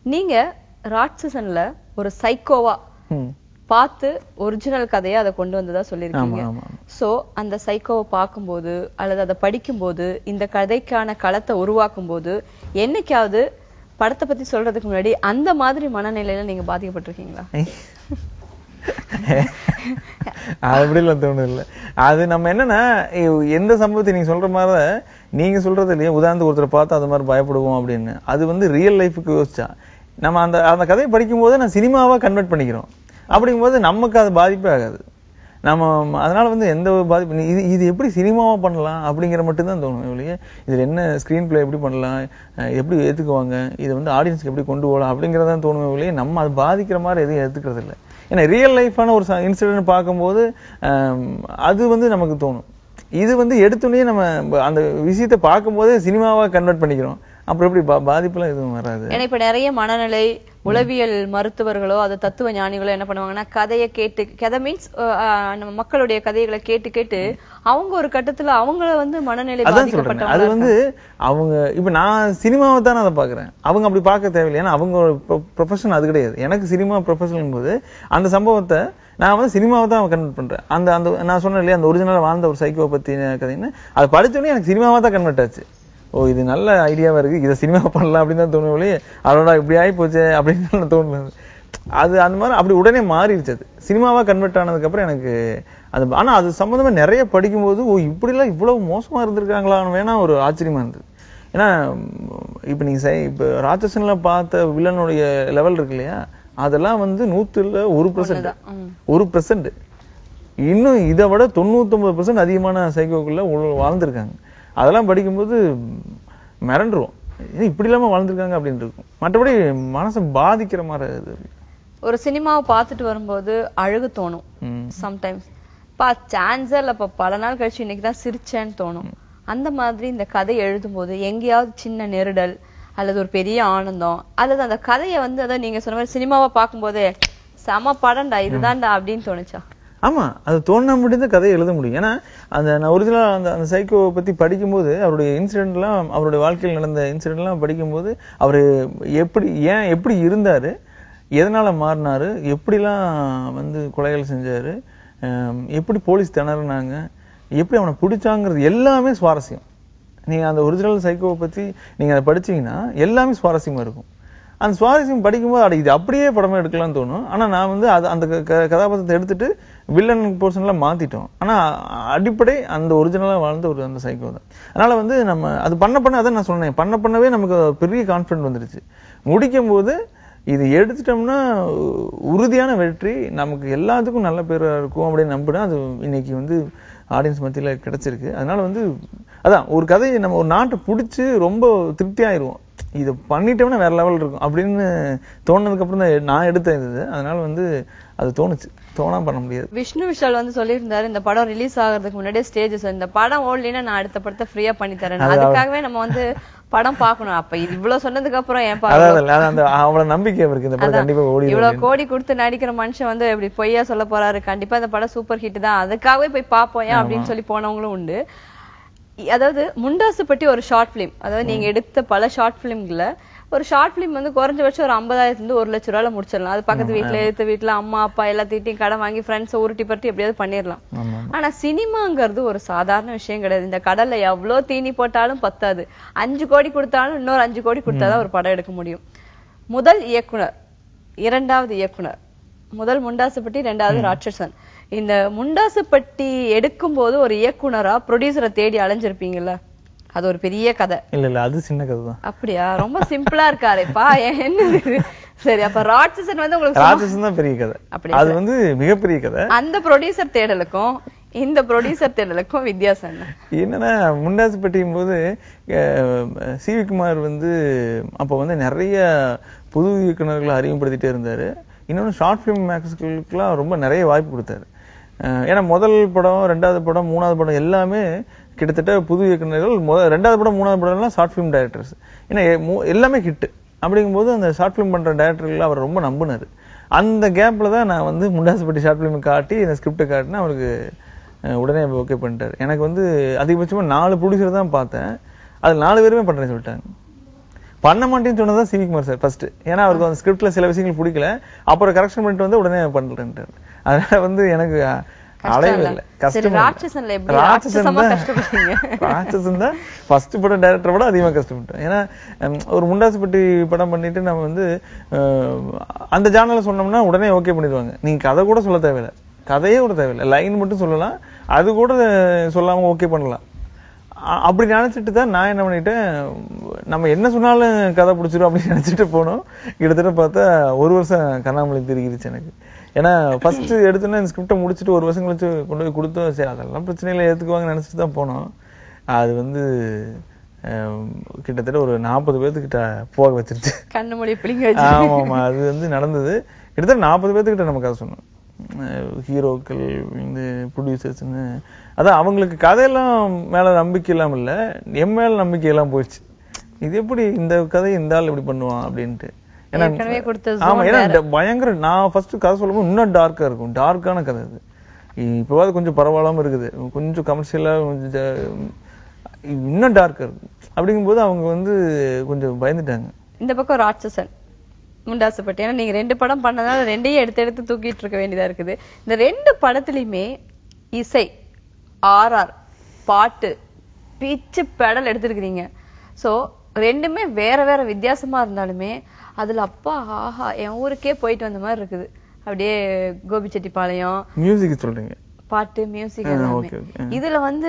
நீங்க ராட்சசன்ல ஒரு சைக்கோவா ம். பார்த்து ஒரிஜினல் கதையை அதை கொண்டு வந்ததா ஆமா சொல்லியிருக்கீங்க ஆமா ஆமா. சோ அந்த சைக்கோவை பார்க்கும்போது அல்லது அதை படிக்கும்போது இந்த கதைக்கான களத்தை உருவாக்கும் போது என்னைக்காவது படத்தை பத்தி சொல்றதுக்கு முன்னாடி அந்த மாதிரி மனநிலையில நீங்க பாதிக்கப்பட்டிருக்கீங்களா அது அப்படிலாம் தோணும் இல்ல அது நம்ம என்னன்னா இ- எந்த சம்பவத்தை நீங்க சொல்ற மாதிரி நீங்க சொல்றது இல்லையா உதாரணத்துக்கு ஒருத்தரை பார்த்து அது மாதிரி பயப்படுவோம் அப்படின்னு அது வந்து ரியல் லைஃபுக்கு யோசிச்சா நம்ம அந்த அந்த கதையை படிக்கும் போது நான் சினிமாவா கன்வெர்ட் பண்ணிக்கிறோம் அப்படிங்கும்போது நமக்கு அது பாதிப்பே ஆகாது நம்ம அதனால வந்து எந்த ஒரு பாதிப்பு இது இது எப்படி சினிமாவா பண்ணலாம் அப்படிங்கிற மட்டும்தான் தோணும் இல்லையா இதுல என்ன ஸ்கிரீன் பிளே எப்படி பண்ணலாம் அஹ் எப்படி ஏத்துக்குவாங்க இதை வந்து ஆடியன்ஸ்க்கு எப்படி கொண்டு போகலாம் அப்படிங்கறதான் தோணுமே இல்லையா நம்ம அது பாதிக்கிற மாதிரி எதுவும் எடுத்துக்கிறது இல்லை ஏன்னா ரியல் லைஃபான ஒரு இன்சிடென்ட் பார்க்கும்போது ஆம், அது வந்து நமக்கு தோணும் இது வந்து எடுத்தோடனே நம்ம ப- அந்த விஷயத்தை பார்க்கும்போதே சினிமாவா கன்வெர்ட் பண்ணிக்கிறோம் அப்புறம் எப்படி பா- பாதிப்புலாம் எதுவும் வராது ஏன்னா இப்ப நிறைய மனநிலை உளவியல் மருத்துவர்களோ அது தத்துவ ஞானிகளோ என்ன பண்ணுவாங்கன்னா கதையை கேட்டு கதை மீன்ஸ் நம்ம மக்களுடைய கதைகளை கேட்டு கேட்டு அவங்க ஒரு கட்டத்துல அவங்கள வந்து மனநிலை அதான் சொல்றேன் அது பாதிக்கப்பட்டவங்க வந்து அவங்க இப்ப நான் சினிமாவை தான் அதை பாக்குறேன் அவங்க அப்படி பார்க்க தேவையில்லை ஏன்னா அவங்க ப்ரொஃபஷன் அது கிடையாது எனக்கு சினிமா ப்ரொஃபஷன் போது அந்த சம்பவத்தை நான் வந்து சினிமாவை தான் கன்வெர்ட் பண்றேன் அந்த அந்த நான் சொன்னேன் இல்லையா அந்த ஒரிஜினல் வாழ்ந்த ஒரு சைக்கோ பத்தின கதைன்னு அதை படிச்சோடனே எனக்கு சினிமாவா தான் கன்வெர்ட் ஆச்சு ஓ இது நல்ல ஐடியாவா இருக்கு இதை சினிமா பண்ணலாம் அப்படின்னு தான் தோணும் இல்லையே அதோட இப்படி ஆகி போச்சே அப்படின்னு தோணுது அது அந்த மாதிரி அப்படி உடனே மாறிடுச்சு அது சினிமாவா கன்வெர்ட் ஆனதுக்கு அப்புறம் எனக்கு அது ஆனா அது சம்பந்தமா நிறைய படிக்கும்போது ஓ இப்படிலாம் இவ்வளவு மோசமா இருந்திருக்காங்களான்னு வேணா ஒரு ஆச்சரியமா இருந்தது ஏன்னா ம், இப்ப நீங்க செய் இப்ப ராட்சசன்ல பார்த்த வில்லனுடைய லெவல் இருக்கு இல்லையா அதெல்லாம் வந்து நூத்துல ஒரு பர்சன்ட் ம். ஒரு ஒரு பர்சன்ட் இன்னும் இதை விட தொண்ணூத்தொன்பது பர்சன்ட் அதிகமான சைக்கோக்குள்ள உள்ள- வாழ்ந்திருக்காங்க அதெல்லாம் படிக்கும்போது மிரண்டுருவோம் இது இப்படி இல்லாம வாழ்ந்திருக்காங்க அப்படின்னு இருக்கும் மற்றபடி மனசை பாதிக்கிற மாதிரி இது இருக்கு. ஒரு சினிமாவை பார்த்துட்டு வரும்போது அழுகு தோணும் ம். சம்டைம்ஸ் பா சான்ஸே இல்லப்பா பல நாள் கழிச்சு இன்னைக்கு தான் சிரிச்சேன்னு தோணும் அந்த மாதிரி இந்த கதை எழுதும்போது எங்கேயாவது சின்ன நெருடல் அல்லது ஒரு பெரிய ஆனந்தம் அல்லது அந்த கதையை வந்து அதான் நீங்க சொன்ன மாதிரி சினிமாவை பார்க்கும்போதே செம படம்டா இதுதான்டா அப்படின்னு தோணுச்சா ஆமா அது தோணா முடிந்த கதையை எழுத முடியும் ஏன்னா அந்த நான் ஒரிஜினலா அந்த அந்த சைக்கோ பத்தி படிக்கும்போது அவருடைய இன்சிடென்ட்லாம் அவருடைய வாழ்க்கையில் நடந்த இன்சிடென்ட்லாம் படிக்கும்போது அவரு எப்படி ஏன் எப்படி இருந்தாரு எதனால மாறினாரு எப்படிலாம் வந்து கொலைகள் செஞ்சாரு ஹம், எப்படி போலீஸ் திணறினாங்க எப்படி அவனை பிடிச்சாங்கிறது எல்லாமே சுவாரஸ்யம் நீங்க அந்த ஒரிஜினல் சைக்கோவை பத்தி நீங்க அதை படிச்சீங்கன்னா எல்லாமே சுவாரஸ்யமா இருக்கும் அந்த சுவாரஸ்யம் படிக்கும்போது அட இது அப்படியே படமா எடுக்கலாம்னு தோணும் ஆனா நான் வந்து அது அந்த க- க- கதாபாத்திரத்தை எடுத்துட்டு வில்லன் போர்ஷன்லாம் மாத்திட்டோம் ஆனா அடிப்படை அந்த ஒரிஜினலா வாழ்ந்த ஒரு அந்த சைக்கோ தான் அதனால வந்து நம்ம அது பண்ண பண்ண அதான் நான் சொன்னேன் பண்ண பண்ணவே நமக்கு பெரிய கான்ஃபிடன்ட் வந்துருச்சு முடிக்கும் போது இது எடுத்துட்டோம்னா உ- உறுதியான வெற்றி நமக்கு எல்லாத்துக்கும் நல்ல பேரா இருக்கும் அப்படின்னு நம்பினா அது இன்னைக்கு வந்து ஆடியன்ஸ் மத்தியில கிடைச்சிருக்கு அதனால வந்து அதான் ஒரு கதையை நம்ம ஒரு நாட்டை பிடிச்சி ரொம்ப திருப்தி ஆயிருவோம் இதை பண்ணிட்டோம்னா வேற லெவல் இருக்கும் அப்படின்னு தோணுனதுக்கு அப்புறம் தான் நான் எடுத்த இது அதனால வந்து அது தோணுச்சு தோணாம பண்ண முடியாது விஷ்ணு விஷால் வந்து சொல்லியிருந்தாரு இந்த படம் ரிலீஸ் ஆகிறதுக்கு முன்னாடியே ஸ்டேஜஸ் இந்த படம் ஓடலைன்னா நான் அடுத்த படத்தை ஃப்ரீயா பண்ணி தரேன் அதுக்காகவே நம்ம வந்து படம் பார்க்கணும் அப்ப இது இவ்வளவு சொன்னதுக்கு அப்புறம் ஏன் அதாவது அதாவது அந்த அவ்வளவு நம்பிக்கை இருக்கு இந்த படம் கண்டிப்பா ஓடி இவ்வளவு கோடி கொடுத்து நடிக்கிற மனுஷன் வந்து இப்படி பொய்யா சொல்ல போறாரு கண்டிப்பா இந்த படம் சூப்பர் ஹிட் தான் அதுக்காகவே போய் பாப்போம் ஏன் அப்படின்னு சொல்லி போனவங்களும் உண்டு இ- அதாவது முண்டாசு பற்றி ஒரு ஷார்ட் பிலிம் அதாவது நீங்க எடுத்த பல ஷார்ட் பிலிம்ல ஒரு ஷார்ட் பிலிம் வந்து குறைஞ்சபட்சம் ஒரு ஐம்பதாயிரத்துல இருந்து ஒரு லட்ச ரூபாயில முடிச்சிடலாம் அது பக்கத்து வீட்டுல எடுத்த வீட்டுல அம்மா அப்பா எல்லாத்திட்டையும் கடன் வாங்கி ஃப்ரெண்ட்ஸ் உருட்டி பருட்டி எப்படியாவது பண்ணிடலாம் ஆமா ஆனா சினிமாங்கிறது ஒரு சாதாரண விஷயம் கிடையாது இந்த கடல்ல எவ்வளவு தீனி போட்டாலும் பத்தாது அஞ்சு கோடி கொடுத்தாலும் இன்னொரு அஞ்சு கோடி கொடுத்தாதான் ஒரு படம் எடுக்க முடியும் முதல் இயக்குனர் இரண்டாவது இயக்குனர் முதல் முண்டாசுப்பட்டி இரண்டாவது ராட்சசன் இந்த முண்டாசுப்பட்டி எடுக்கும் போது ஒரு இயக்குனரா ப்ரொடியூசரை தேடி அலைஞ்சிருப்பீங்கல்ல அது ஒரு பெரிய கதை இல்ல இல்ல அது சின்ன கதை தான் அப்படியா ரொம்ப சிம்பிளா இருக்காரேப்பா என்ன இது? சரி அப்ப ராட்சசன் வந்து உங்களுக்கு சும்மா- ராட்சசன் தான் பெரிய கதை அப்படியா அது வந்து மிகப்பெரிய கதை அந்த ப்ரொடியூசர் தேடலுக்கும் இந்த ப்ரொடியூசர் தேடலுக்கும் வித்தியாசம் என்ன என்னன்னா முண்டாசுப்பட்டியும் போது சி வி குமார் வந்து அப்போ வந்து நிறைய புது இயக்குனர்களை அறிமுகப்படுத்திட்டே இருந்தாரு இன்னொன்னு ஷார்ட் ஃபிலிம் மேக்ஸ்களுக்குலாம் ரொம்ப நிறைய வாய்ப்பு கொடுத்தாரு அஹ் ஏன்னா முதல் படம் ரெண்டாவது படம் மூணாவது படம் எல்லாமே கிட்டத்தட்ட புது இயக்குனர்கள் முத ரெண்டாவது படம் மூணாவது படம் எல்லாம் ஷார்ட் ஃபிலிம் டைரக்டர்ஸ் ஏன்னா எ- மூ- எல்லாமே ஹிட் அப்படிங்கும்போது அந்த ஷார்ட் ஃபிலிம் பண்ற டைரக்டர்கள் அவர் ரொம்ப நம்பினாரு அந்த கேப்ல தான் நான் வந்து முண்டாசுப்பட்டி ஷார்ட் ஃபிலிம் காட்டி இந்த ஸ்கிரிப்டை காட்டினா அவருக்கு அஹ் உடனே ஓகே பண்ணிட்டாரு எனக்கு வந்து அதிகபட்சமா நாலு ப்ரொடியூசர் தான் பார்த்தேன் அது நாலு பேருமே பண்றேன்னு சொல்லிட்டாங்க பண்ண மாட்டேன்னு சொன்னதான் சிவிகுமார் சார் ஃபர்ஸ்ட் ஏன்னா அவருக்கு அந்த ஸ்கிரிப்ட்ல சில விஷயங்கள் பிடிக்கல அப்புறம் கரெக்ஷன் பண்ணிட்டு வந்து உடனே பண்றேன்ட்டாரு அதனால வந்து எனக்கு அலைவே இல்ல. இல்லை சரி, கஷ்டம் இல்ல. ராட்சசன்ல எப்படி? ராட்சசன் ராட்சசமா தான் கஷ்டப்பட்டீங்க? ராட்சசன் தான் ஃபர்ஸ்ட் படம் டைரக்டரை விட அதிகமா கஷ்டப்பட்டேன் ஏன்னா ஹம், ஒரு முண்டாசுப்பட்டி படம் பண்ணிட்டு நம்ம வந்து அஹ், அந்த ஜானல சொன்னோம்னா உடனே ஓகே பண்ணிடுவாங்க நீங்க கதை கூட சொல்ல தேவையில்லை கதையே கூட தேவையில்லை லைன் மட்டும் சொல்லலாம் அது கூட சொல்லாம ஓகே பண்ணலாம் அ- அப்படி நினைச்சிட்டு தான் நான் என்ன பண்ணிட்டேன் நம்ம என்ன சொன்னாலும் கதை பிடிச்சிரும் அப்படின்னு நினைச்சிட்டு போனோம் கிட்டத்தட்ட பார்த்தா ஒரு வருஷம் கண்ணாமலை திருகிருச்சு எனக்கு ஏன்னா ஃபர்ஸ்ட் எடுத்தோன்னே இந்த ஸ்கிரிப்டை முடிச்சுட்டு ஒரு வருஷம் கழிச்சு கொண்டு போய் கொடுத்தோம் சரி அதெல்லாம் பிரச்சனை இல்லை ஏத்துக்குவாங்கன்னு நினைச்சிட்டு தான் போனோம் அது வந்து அஹ், கிட்டத்தட்ட ஒரு நாற்பது பேர்த்துக்கிட்ட போக வச்சிருச்சு கண்ணு மொழி பிளிங்க வச்சு ஆமா ஆமா அது வந்து நடந்தது கிட்டத்தட்ட நாற்பது பேர்த்துக்கிட்ட நம்ம கதை சொன்னோம் அஹ் ஹீரோக்கள் இந்த ப்ரொடியூசர்ஸ்னு அதான் அவங்களுக்கு கதையெல்லாம் மேல நம்பிக்கை இல்லாம இல்ல என் மேல நம்பிக்கை எல்லாம் போயிடுச்சு இது எப்படி இந்த கதை இந்த ஆள் இப்படி பண்ணுவான் அப்படின்ட்டு ஏன்னா ஏற்கனவே கொடுத்த ஆமா zone ஏன்னா வேற. இந்த பயங்கர நான் ஃபர்ஸ்ட் கதை சொல்லும்போது இன்னும் டார்க்கா இருக்கும் டார்க்கான கதை அது இப்போவாது கொஞ்சம் பரவாயில்லாம இருக்குது கொஞ்சம் கமர்ஷியலா கொஞ்சம் ஜ- இன்னும் டார்க்கா இருக்கும் அப்படிங்கும்போது அவங்க வந்து கொஞ்சம் பயந்துட்டாங்க இந்த பக்கம் ராட்சசன் முண்டாசுப்பட்டு ஏன்னா நீங்க ரெண்டு படம் பண்ணதால ரெண்டையும் எடுத்து எடுத்து தூக்கிட்டு இருக்க வேண்டியதா இருக்குது இந்த ரெண்டு படத்துலயுமே இசை ஆர்ஆர் பாட்டு பிச்சு பெடல் எடுத்திருக்கிறீங்க சோ ரெண்டுமே வேற வேற வித்தியாசமா இருந்தாலுமே அதுல அப்பா ஆஹா என் ஊருக்கே போயிட்டு வந்த மாதிரி இருக்குது அப்படியே கோபிச்செட்டிப்பாளையம் மியூசிக் சொல்றீங்க பாட்டு மியூசிக் ஆ, எல்லாமே okay, okay. ஆ. இதுல வந்து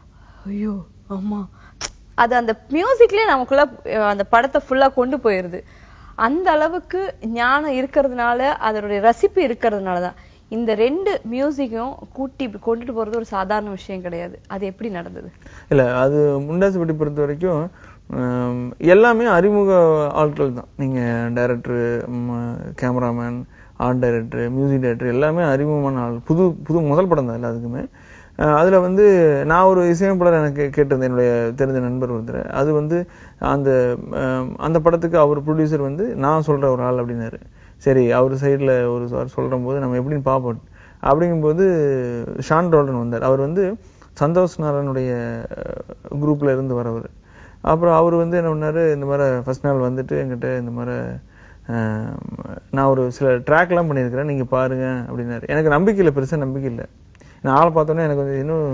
ஐயோ அம்மா அது அந்த மியூசிக்லயே நமக்குள்ள அஹ், அந்த படத்தை ஃபுல்லா கொண்டு போயிருது அந்த அளவுக்கு ஞானம் இருக்கிறதுனால அதனுடைய ரசிப்பு இருக்கிறதுனால தான் இந்த ரெண்டு மியூசிக்கும் கூட்டி இப்படி கொண்டுட்டு போறது ஒரு சாதாரண விஷயம் கிடையாது அது எப்படி நடந்தது இல்ல அது முண்டாசுப்பட்டி பொறுத்த வரைக்கும் ஹம், எல்லாமே அறிமுக ஆட்கள் தான் நீங்க director cameraman art director music director எல்லாமே அறிமுகமான ஆள் புது புது முதல் படம் தான் எல்லாத்துக்குமே அஹ் அதுல வந்து நான் ஒரு இசையமைப்பாளர் எனக்கு கேட்டிருந்தேன் என்னுடைய தெரிஞ்ச நண்பர் ஒருத்தர் அது வந்து அந்த ஹம், அந்த படத்துக்கு அவர் ப்ரொடியூசர் வந்து நான் சொல்ற ஒரு ஆள் அப்படின்னாரு சரி அவர் சைடுல ஒரு சார் சொல்ற போது நம்ம எப்படின்னு பார்ப்போம் அப்படிங்கும்போது ஷான் ரோல்டன் வந்தார் அவர் வந்து சந்தோஷ் நாராயணுடைய குரூப்ல இருந்து வரவர் அப்புறம் அவர் வந்து என்ன பண்ணாரு இந்த மாதிரி ஃபர்ஸ்ட் நாள் வந்துட்டு என்கிட்ட இந்த மாதிரி அஹ், நான் ஒரு சில ட்ராக்லாம் பண்ணியிருக்கிறேன் நீங்க பாருங்க அப்படின்னாரு எனக்கு நம்பிக்கை இல்லை பெருசா நம்பிக்கை இல்லை நான் ஆளை பார்த்தோன்னே எனக்கு வந்து இன்னும்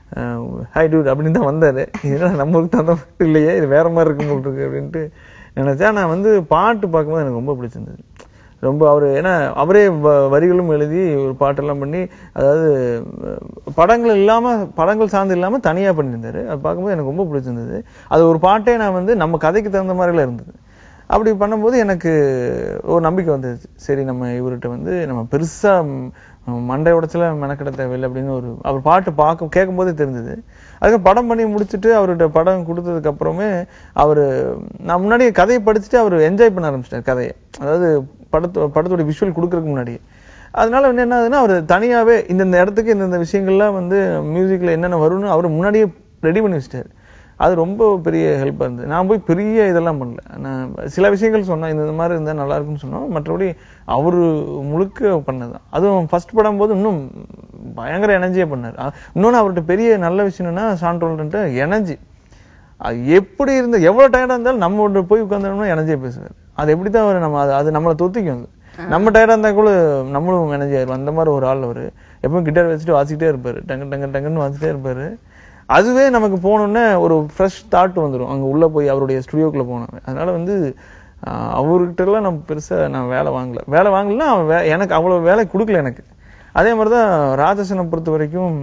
ஹாய் டூட் அப்படின்னு தான் வந்தாரு இதெல்லாம் நம்மளுக்கு தகுந்த மாதிரி இல்லையே இது வேற மாதிரி இருக்கும் போல இருக்கு அப்படின்ட்டு நினைச்சேன் நான் வந்து பாட்டு பார்க்கும்போது எனக்கு ரொம்ப பிடிச்சிருந்தது ரொம்ப அவரு ஏன்னா அவரே வ- வரிகளும் எழுதி ஒரு பாட்டெல்லாம் பண்ணி அதாவது அஹ், படங்கள் இல்லாம படங்கள் சார்ந்து இல்லாம தனியா பண்ணியிருந்தாரு அது பார்க்கும்போது எனக்கு ரொம்ப பிடிச்சிருந்தது அது ஒரு பாட்டே நான் வந்து நம்ம கதைக்கு தகுந்த மாதிரிலாம் இருந்தது அப்படி பண்ணும்போது எனக்கு ஒரு நம்பிக்கை வந்துருச்சு சரி நம்ம இவர்கிட்ட வந்து நம்ம பெருசா ம், மண்டை உடைச்சல மெனக்கிட தேவையில்லை அப்படின்னு ஒரு அவர் பாட்டு பார்க்க கேட்கும் போதே தெரிஞ்சது அதுக்கு படம் பண்ணி முடிச்சுட்டு அவர்கிட்ட படம் கொடுத்ததுக்கு அப்புறமே அவரு நான் முன்னாடி கதையை படிச்சுட்டு அவர் என்ஜாய் பண்ண ஆரம்பிச்சிட்டார் கதையை அதாவது படத்தோ படத்தோட விஷுவல் கொடுக்கறதுக்கு முன்னாடி அதனால வந்து என்ன ஆகுதுன்னா அவர் தனியாவே இந்தந்த இடத்துக்கு இந்தந்த விஷயங்கள்லாம் வந்து மியூசிக்ல என்னென்ன வரும்னு அவர் முன்னாடியே ரெடி பண்ணி வச்சிட்டாரு அது ரொம்ப பெரிய ஹெல்ப்பாக இருந்தது நான் போய் பெரிய இதெல்லாம் பண்ணல நான் சில விஷயங்கள் சொன்னேன் இந்த இந்த மாதிரி இருந்தால் நல்லா இருக்கும்னு சொன்னோம் மற்றபடி அவரு முழுக்க பண்ணதுதான் அதுவும் ஃபர்ஸ்ட் படம் போது இன்னும் பயங்கர எனர்ஜியா பண்ணார் அ- இன்னொன்னு அவர்கிட்ட பெரிய நல்ல விஷயம் என்னன்னா சான்றோல்ன்ட்டு எனர்ஜி அது எப்படி இருந்த எவ்வளவு டயர்டா இருந்தாலும் நம்ம ஒன்று போய் உட்கார்ந்தோம்னா எனர்ஜியா பேசுவார் அது எப்படி தான் அவர் நம்ம அது அது நம்மளை தொத்திக்கும் அது நம்ம டயர்டா இருந்தா கூட நம்மளும் எனர்ஜி ஆயிரும் அந்த மாதிரி ஒரு ஆள் அவரு எப்பவும் கிட்டார் வச்சுட்டு வாசிக்கிட்டே இருப்பாரு டங்கு டங்கு டங்குன்னு வாசிட்டே இருப்பாரு அதுவே நமக்கு போனோன்னே ஒரு ஃப்ரெஷ் தாட் வந்துரும் அங்க உள்ள போய் அவருடைய ஸ்டுடியோக்குள்ள போனோம் அதனால வந்து ஆஹ், அவர்கிட்ட எல்லாம் நான் பெருசா நான் வேலை வாங்கல வேலை வாங்கலன்னா அவன் வே- எனக்கு அவ்வளவு வேலை கொடுக்கல எனக்கு அதே மாதிரிதான் ராஜசனை பொறுத்த வரைக்கும்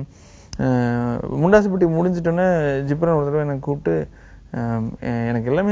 ஆஹ், முண்டாசுப்பட்டி முடிஞ்சிட்டோன்னே ஜிப்ரன் ஒரு தடவை எனக்கு கூப்பிட்டு ஆஹ், எ- எனக்கு எல்லாமே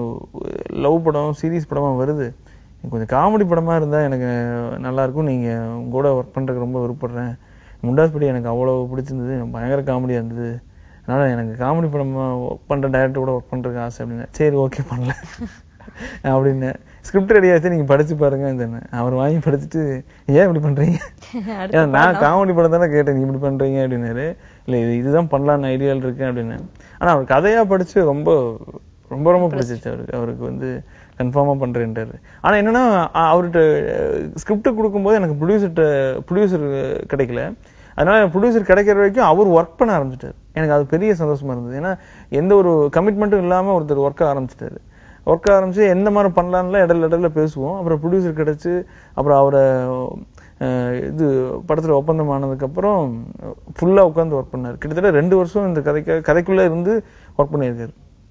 லவ் படம் சீரியஸ் படமா வருது கொஞ்சம் காமெடி படமா இருந்தா எனக்கு நல்லா இருக்கும் நீங்க உங்க கூட ஒர்க் பண்றதுக்கு ரொம்ப விருப்பப்படுறேன் முண்டாசுப்பட்டி எனக்கு அவ்வளவு பிடிச்சிருந்தது பயங்கர காமெடியா இருந்தது அதனால எனக்கு காமெடி படமா ஒர்க் பண்ற டைரக்டர் கூட ஒர்க் பண்றதுக்கு ஆசை அப்படின்னு சரி ஓகே பண்ணல அப்படின்னு ஸ்கிரிப்ட் ரெடி ஆச்சு நீங்க படிச்சு பாருங்க அவர் வாங்கி படிச்சுட்டு ஏன் இப்படி பண்றீங்க அடுத்த ஏன்னா நான் காமெடி படம் தானே கேட்டேன் நீங்க இப்படி பண்றீங்க அப்படின்னாரு இல்ல இது இதுதான் பண்ணலாம்னு ஐடியால இருக்கேன் அப்படின்னு ஆனா அவர் கதையா படிச்சு ரொம்ப ரொம்ப ரொம்ப பிடிச்சிச்சு அவருக்கு அவருக்கு வந்து கன்ஃபார்மா பண்றேன்ட்டாரு ஆனா என்னன்னா அ- அவர்கிட்ட ஸ்கிரிப்ட் கொடுக்கும்போது எனக்கு ப்ரொடியூசர்கிட்ட ப்ரொடியூசர் கிடைக்கல அதனால ப்ரொடியூசர் கிடைக்கிற வரைக்கும் அவர் ஒர்க் பண்ண ஆரம்பிச்சிட்டாரு எனக்கு அது பெரிய சந்தோஷமா இருந்தது ஏன்னா எந்த ஒரு கமிட்மெண்ட்டும் இல்லாம ஒருத்தர் ஒர்க் ஆரம்பிச்சிட்டாரு ஒர்க் ஆரம்பிச்சு எந்த மாதிரி பண்ணலாம்ல இடையில இடையில பேசுவோம் அப்புறம் ப்ரொடியூசர் கிடைச்சு அப்புறம் அவரை அஹ், இது படத்துல ஒப்பந்தம் ஆனதுக்கு அப்புறம் ஃபுல்லா உட்காந்து ஒர்க் பண்ணாரு கிட்டத்தட்ட ரெண்டு வருஷம் இந்த கதைக்கு கதைக்குள்ள இருந்து ஒர்க் பண்ணியிருக்காரு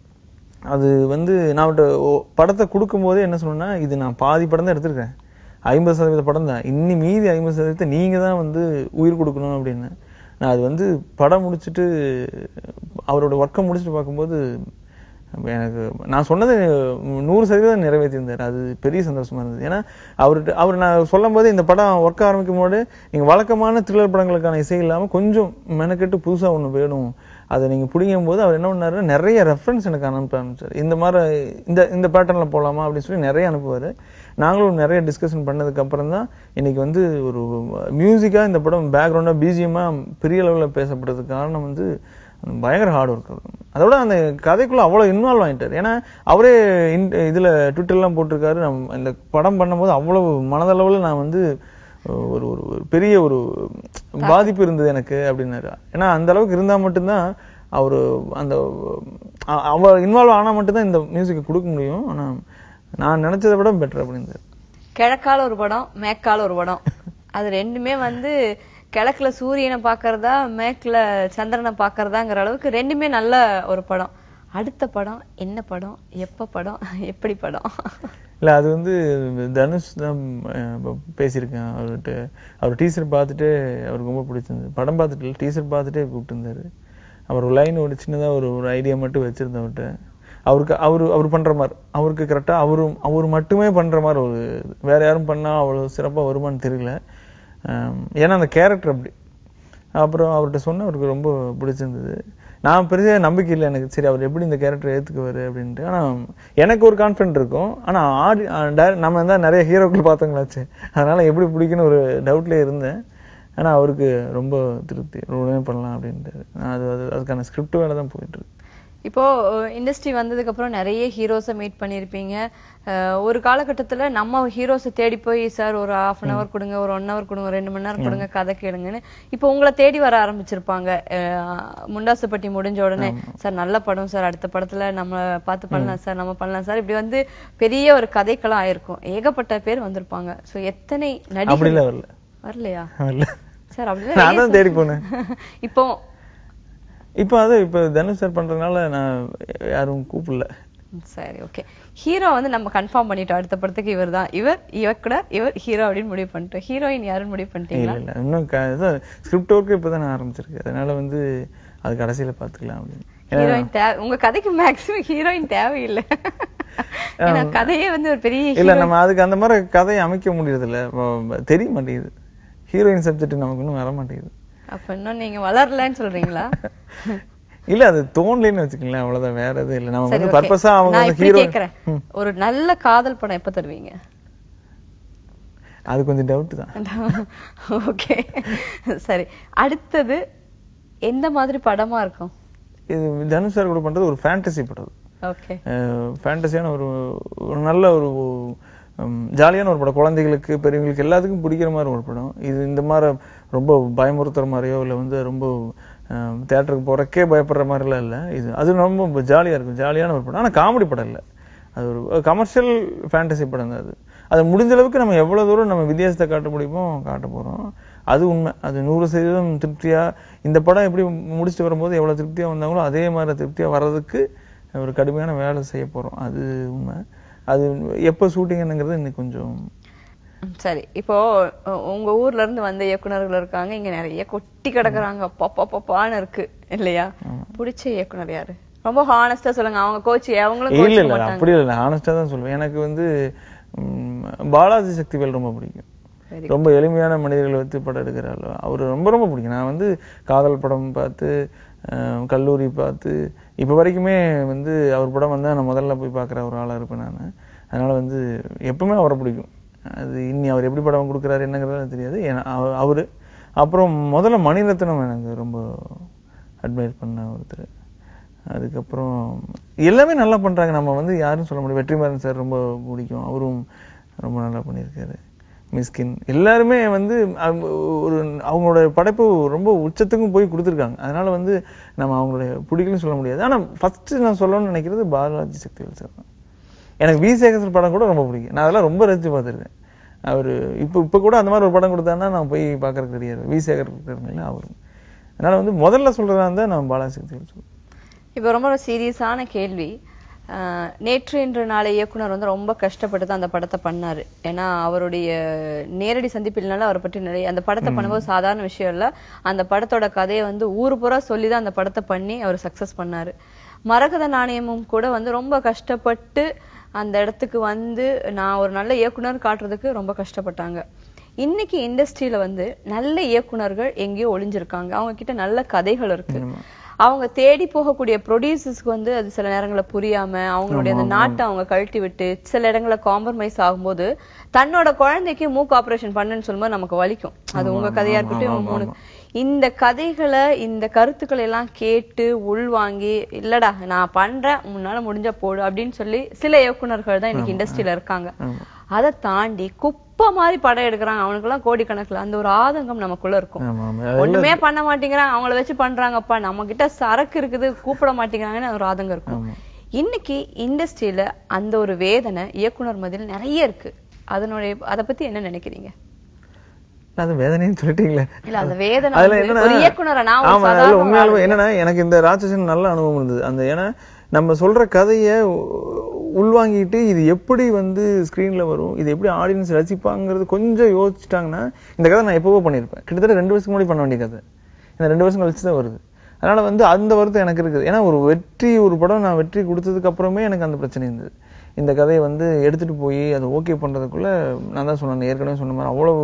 அது வந்து நான் அவர்ட்ட ஓ- படத்தை கொடுக்கும் போதே என்ன சொன்னேன்னா இது நான் பாதி படம் தான் எடுத்திருக்கேன் ஐம்பது சதவீத படம் தான் இன்னி மீதி ஐம்பது சதவீதத்தை நீங்க தான் வந்து உயிர் கொடுக்கணும் அப்படின்னு நான் அது வந்து படம் முடிச்சுட்டு அவரோட ஒர்க்கை முடிச்சுட்டு பார்க்கும்போது எனக்கு நான் சொன்னது நூறு சதவீதம் நிறைவேற்றியிருந்தார் அது பெரிய சந்தோஷமா இருந்தது ஏன்னா அவர்கிட்ட அவர் நான் சொல்லும் போது இந்த படம் ஒர்க் ஆரம்பிக்கும் போது நீங்க வழக்கமான த்ரில்லர் படங்களுக்கான இசை இல்லாம கொஞ்சம் மெனக்கெட்டு புதுசா ஒண்ணு வேணும் அதை நீங்க புடிங்கும் போது அவர் என்ன பண்ணாரு நிறைய ரெஃபரன்ஸ் எனக்கு அனுப்ப ஆரம்பிச்சார் இந்த மாதிரி இந்த இந்த பேட்டர்ன்ல போலாமா அப்படின்னு சொல்லி நிறைய அனுப்புவாரு நாங்களும் நிறைய டிஸ்கஷன் பண்ணதுக்கு அப்புறம் தான் இன்னைக்கு வந்து ஒரு மியூசிக்கா இந்த படம் பேக்ரவுண்டா பிஜிஎம்மா பெரிய லெவல்ல பேசப்படுறதுக்கு காரணம் வந்து பயங்கர ஹார்ட் ஒர்க் அதோட அந்த கதைக்குள்ள அவ்வளவு இன்வால்வ் ஆயிட்டார் ஏன்னா அவரே in- இதுல ட்விட்டர்லாம் போட்டிருக்காரு நம்ம இந்த படம் பண்ணும்போது அவ்வளவு மனதளவுல நான் வந்து ஒரு ஒரு ஒரு பெரிய ஒரு பாதிப்பு இருந்தது எனக்கு அப்படின்னாரு ஏன்னா அந்த அளவுக்கு இருந்தா மட்டும்தான் அவரு அந்த அ- அவ இன்வால்வ் ஆனா மட்டும்தான் இந்த மியூசிக்கை கொடுக்க முடியும் ஆனா நான் நினைச்சதை விட பெட்டர் அப்படின்னாரு கிழக்கால ஒரு படம் மேற்கால ஒரு படம் அது ரெண்டுமே வந்து கிழக்குல சூரியனை பாக்குறதா மேற்குல சந்திரனை பாக்குறதாங்கிற அளவுக்கு ரெண்டுமே நல்ல ஒரு படம் அடுத்த படம் என்ன படம் எப்ப படம் எப்படி படம் இல்ல அது வந்து தனுஷ் தான் அஹ், ப- பேசியிருக்கேன் அவர்கிட்ட அவர் டீசர் பார்த்துட்டு அவருக்கு ரொம்ப பிடிச்சிருந்தது படம் பார்த்துட்டு இல்லை டீசர் பார்த்துட்டே கூப்பிட்டு இருந்தாரு அவர் ஒரு லைன் ஒரு சின்னதா ஒரு ஒரு ஐடியா மட்டும் வச்சிருந்தேன் அவர்கிட்ட அவருக்கு அவரு அவர் பண்ற மாதிரி அவருக்கு கரெக்டா அவரும் அவர் மட்டுமே பண்ற மாதிரி ஒரு வேற யாரும் பண்ணா அவ்வளவு சிறப்பா வருமான்னு தெரியல அஹ், ஏன்னா அந்த கேரக்டர் அப்படி அப்புறம் அவர்கிட்ட சொன்ன அவருக்கு ரொம்ப பிடிச்சிருந்தது நான் பெரிய நம்பிக்கை இல்லை எனக்கு சரி அவர் எப்படி இந்த கேரக்டர் ஏத்துக்குவாரு அப்படின்ட்டு ஆனா எனக்கு ஒரு கான்ஃபிடென்ட் இருக்கும் ஆனா ஆடி நம்ம தான் நிறைய ஹீரோக்கள் பார்த்தவங்களாச்சு அதனால எப்படி பிடிக்குன்னு ஒரு டவுட்லயே இருந்தேன் ஆனா அவருக்கு ரொம்ப திருப்தி உடனே பண்ணலாம் அப்படின்ட்டு நான் அது அது அதுக்கான ஸ்கிரிப்ட் வேலை தான் போயிட்டு இருக்கு இப்போ இண்டஸ்ட்ரி வந்ததுக்கு அப்புறம் நிறைய ஹீரோஸை மீட் பண்ணியிருப்பீங்க அஹ் ஒரு காலகட்டத்துல நம்ம ஹீரோஸை தேடி போய் சார் ஒரு ஹாஃப் அன் ஹவர் கொடுங்க ஒரு ஒன் ஹவர் கொடுங்க ஒரு ரெண்டு மணி நேரம் கொடுங்க கதை கேளுங்கன்னு இப்போ உங்களை தேடி வர ஆரம்பிச்சிருப்பாங்க அஹ் முண்டாசுப்பட்டி முடிஞ்ச உடனே சார் நல்ல படம் சார் அடுத்த படத்துல நம்ம பார்த்து பண்ணலாம் சார் நம்ம பண்ணலாம் சார் இப்படி வந்து பெரிய ஒரு கதைக்களம் ஆயிருக்கும் ஏகப்பட்ட பேர் வந்திருப்பாங்க சோ எத்தனை நடிகர் அப்படிலாம் வரல வரலையா வரல சார் நான் அப்படிதான் தான் தேடி போனேன் இப்போ இப்போ அது இப்போ தனுஷ் சார் பண்றதுனால நான் யாரும் கூப்பிடல சரி ஓகே ஹீரோ வந்து நம்ம கன்ஃபார்ம் பண்ணிட்டோம் அடுத்த படத்துக்கு இவர் தான் இவர் இயக்குனர் இவர் ஹீரோ அப்படின்னு முடிவு பண்ணிட்டோம் ஹீரோயின் யாருன்னு முடிவு பண்ணிட்டீங்களா இல்ல இல்ல இன்னும் ஸ்கிரிப்ட் ஒர்க்கு இப்பதான் ஆரம்பிச்சிருக்கு அதனால வந்து அது கடைசியில பாத்துக்கலாம் அப்படின்னு ஏன்னா, ஹீரோயின் தேவை உங்க கதைக்கு மேக்ஸிமம் ஹீரோயின் தேவையில்லை ஏன்னா கதையே வந்து ஒரு பெரிய இல்ல நம்ம அதுக்கு அந்த மாதிரி கதையை அமைக்க முடியறது இல்ல வ- தெரிய மாட்டேங்குது ஹீரோயின் சப்ஜெக்ட் நமக்கு இன்னும் வர மாட்டேங்குது அப்ப இன்னும் நீங்க வளரலன்னு சொல்றீங்களா இல்ல அது தோணலைன்னு வச்சுக்கங்களேன் அவ்வளவுதான் வேற எதுவும் இல்ல நம்ம சரி வந்து okay. பர்பஸா அவங்க நான் வந்து இப்படி ஹீரோ கேக்குறேன் ஒரு நல்ல காதல் படம் எப்ப தருவீங்க அது கொஞ்சம் டவுட் தான் ஓகே சரி அடுத்தது எந்த மாதிரி படமா இருக்கும் இது தனுஷ் சார் கூட பண்றது ஒரு ஃபேண்டசி படம் ஓகே ஃபேண்டசியான ஒரு ஒரு நல்ல ஒரு உம், ஜாலியான ஒரு படம் குழந்தைகளுக்கு பெரியவங்களுக்கு எல்லாத்துக்கும் பிடிக்கிற மாதிரி ஒரு படம் இது இந்த மாதிரி ரொம்ப பயமுறுத்துற மாதிரியோ இல்லை வந்து ரொம்ப தேட்டருக்கு போறக்கே பயப்படுற மாதிரிலாம் இல்லை இது அது ரொம்ப ஜாலியா இருக்கும் ஜாலியான ஒரு படம் ஆனா காமெடி படம் இல்லை அது ஒரு கமர்ஷியல் ஃபேண்டசி படம் தான் அது அது முடிஞ்ச அளவுக்கு நம்ம எவ்வளவு தூரம் நம்ம வித்தியாசத்தை காட்ட முடியுமோ காட்ட போறோம் அது உண்மை அது நூறு சதவீதம் திருப்தியா இந்த படம் எப்படி முடிச்சுட்டு வரும்போது எவ்வளவு திருப்தியா வந்தாங்களோ அதே மாதிரி திருப்தியா வர்றதுக்கு ஒரு கடுமையான வேலை செய்ய போறோம் அது உண்மை அது எப்போ ஷூட்டிங்னுங்கிறது இன்னைக்கு கொஞ்சம் ம், சரி இப்போ உ- உங்க ஊர்ல இருந்து வந்த இயக்குனர்கள் இருக்காங்க இங்க நிறைய கொட்டி கிடக்குறாங்க பப்பா பப்பான்னு இருக்கு இல்லையா பிடிச்ச இயக்குனர் யாரு ரொம்ப ஹானஸ்டா சொல்லுங்க அவங்க கோச் அவங்களும் இல்ல கோச்சிக்க இல்ல மாட்டாங்க அப்படி இல்லை ஆனஸ்டா தான் சொல்லுவேன் எனக்கு வந்து ம், பாலாஜி சக்திவேல் ரொம்ப பிடிக்கும் Very ரொம்ப எளிமையான மனிதர்களை வச்சு படம் எடுக்கிறாள் அவர் ரொம்ப ரொம்ப பிடிக்கும் நான் வந்து காதல் படம் பார்த்து அஹ், கல்லூரி பார்த்து இப்ப வரைக்குமே வந்து அவர் படம் வந்தா நான் முதல்ல போய் பார்க்குற ஒரு ஆளா இருப்பேன் நான் அதனால வந்து எப்பவுமே அவரை பிடிக்கும் அது இன்னி அவர் எப்படி படம் கொடுக்குறாரு என்னங்கிறது எனக்கு தெரியாது ஏன்னா அவ- அவரு அப்புறம் முதல்ல மணிரத்னம் எனக்கு ரொம்ப அட்மையர் பண்ண ஒருத்தர் அதுக்கப்புறம் எல்லாமே நல்லா பண்றாங்க நம்ம வந்து யாரும் சொல்ல முடியும் வெற்றிமாறன் சார் ரொம்ப பிடிக்கும் அவரும் ரொம்ப நல்லா பண்ணியிருக்காரு மிஸ்கின் எல்லாருமே வந்து அவங்க ஒரு அவங்களோட படைப்பு ரொம்ப உச்சத்துக்கும் போய் கொடுத்துருக்காங்க அதனால வந்து நம்ம அவங்களுடைய பிடிக்கலன்னு சொல்ல முடியாது ஆனா ஃபர்ஸ்ட் நான் சொல்லணும்னு நினைக்கிறது பாலாஜி சக்திவேல் சார் தான் எனக்கு வி சேகர் படம் கூட ரொம்ப பிடிக்கும் நான் அதெல்லாம் ரொம்ப ரசிச்சு பார்த்திருக்கேன் அவரு இப்போ இப்போ கூட அந்த மாதிரி ஒரு படம் கொடுத்தாருன்னா நான் போய் பார்க்கறதுக்கு கிடையாது வி சேகர் இருக்காருங்களா அவரு அதனால வந்து முதல்ல சொல்றதா இருந்தா நான் பாலாசக்தி சொல்லுவேன் இப்போ ரொம்ப ஒரு சீரியஸான கேள்வி ஆஹ் நேற்று இன்று நாளை இயக்குனர் வந்து ரொம்ப கஷ்டப்பட்டு தான் அந்த படத்தை பண்ணாரு ஏன்னா அவருடைய நேரடி சந்திப்பினால அவரை பற்றி நிறைய அந்த படத்தை பண்ணும்போது சாதாரண விஷயம் இல்ல அந்த படத்தோட கதையை வந்து ஊர் பூரா சொல்லி தான் அந்த படத்தை பண்ணி அவர் சக்சஸ் பண்ணாரு மரகத நாணயமும் கூட வந்து ரொம்ப கஷ்டப்பட்டு அந்த இடத்துக்கு வந்து நான் ஒரு நல்ல இயக்குனர் காட்டுறதுக்கு ரொம்ப கஷ்டப்பட்டாங்க இன்னைக்கு இண்டஸ்ட்ரியில வந்து நல்ல இயக்குனர்கள் எங்கேயோ ஒளிஞ்சிருக்காங்க அவங்க கிட்ட நல்ல கதைகள் இருக்கு அவங்க தேடி போகக்கூடிய ப்ரொடியூசர்ஸ்க்கு வந்து அது சில நேரங்கள்ல புரியாம அவங்களுடைய அந்த நாட்டை அவங்க கழட்டி விட்டு சில இடங்கள்ல காம்ப்ரமைஸ் ஆகும்போது தன்னோட குழந்தைக்கு மூக்கு ஆபரேஷன் பண்ணுன்னு சொல்லும்போது நமக்கு வலிக்கும் அது உங்க கதையா இருக்கட்டும் இவங்க மூணு இந்த கதைகளை இந்த கருத்துக்களை எல்லாம் கேட்டு உள்வாங்கி இல்லடா நான் பண்றேன் முன்னால முடிஞ்சா போடு அப்படின்னு சொல்லி சில இயக்குனர்கள் தான் இன்னைக்கு இண்டஸ்ட்ரியில இருக்காங்க அதை தாண்டி குப்பை மாதிரி படம் எடுக்கிறாங்க அவனுக்கெல்லாம் கோடிக்கணக்குல அந்த ஒரு ஆதங்கம் நமக்குள்ள இருக்கும் ஆமா ஆமா ஒண்ணுமே பண்ண மாட்டேங்கிறாங்க அவங்கள வச்சு பண்றாங்கப்பா நம்ம கிட்ட சரக்கு இருக்குது கூப்பிட மாட்டேங்கிறாங்கன்னு ஒரு ஆதங்கம் இருக்கும் இன்னைக்கு இண்டஸ்ட்ரியில அந்த ஒரு வேதனை இயக்குனர் மதியில் நிறைய இருக்கு அதனுடைய அத பத்தி என்ன நினைக்கிறீங்க அது வேதனைன்னு சொல்லிட்டீங்களே இல்ல அந்த வேதனை அதுல வந்து என்னன்னா ஒரு இயக்குனரா நான் ஒரு ஆமா அதுல சாதாரண உண்மையாலுமே என்னன்னா எனக்கு இந்த ராட்சசன் நல்ல அனுபவம் இருந்தது அந்த ஏன்னா நம்ம சொல்ற கதைய உள்வாங்கிட்டு இது எப்படி வந்து ஸ்கிரீன்ல வரும் இது எப்படி ஆடியன்ஸ் ரசிப்பாங்கிறது கொஞ்சம் யோசிச்சிட்டாங்கன்னா இந்த கதை நான் எப்பவோ பண்ணியிருப்பேன் கிட்டத்தட்ட ரெண்டு வருஷத்துக்கு முன்னாடி பண்ண வேண்டிய கதை இந்த ரெண்டு வருஷம் கழிச்சு தான் வருது அதனால வந்து அந்த வருத்தம் எனக்கு இருக்குது ஏன்னா ஒரு வெற்றி ஒரு படம் நான் வெற்றி கொடுத்ததுக்கு அப்புறமே எனக்கு அந்த பிரச்சனை இருந்தது இந்த கதையை வந்து எடுத்துட்டு போய் அதை ஓகே பண்றதுக்குள்ள நான் தான் சொன்னேன் ஏற்கனவே சொன்ன மாதிரி அவ்வளவு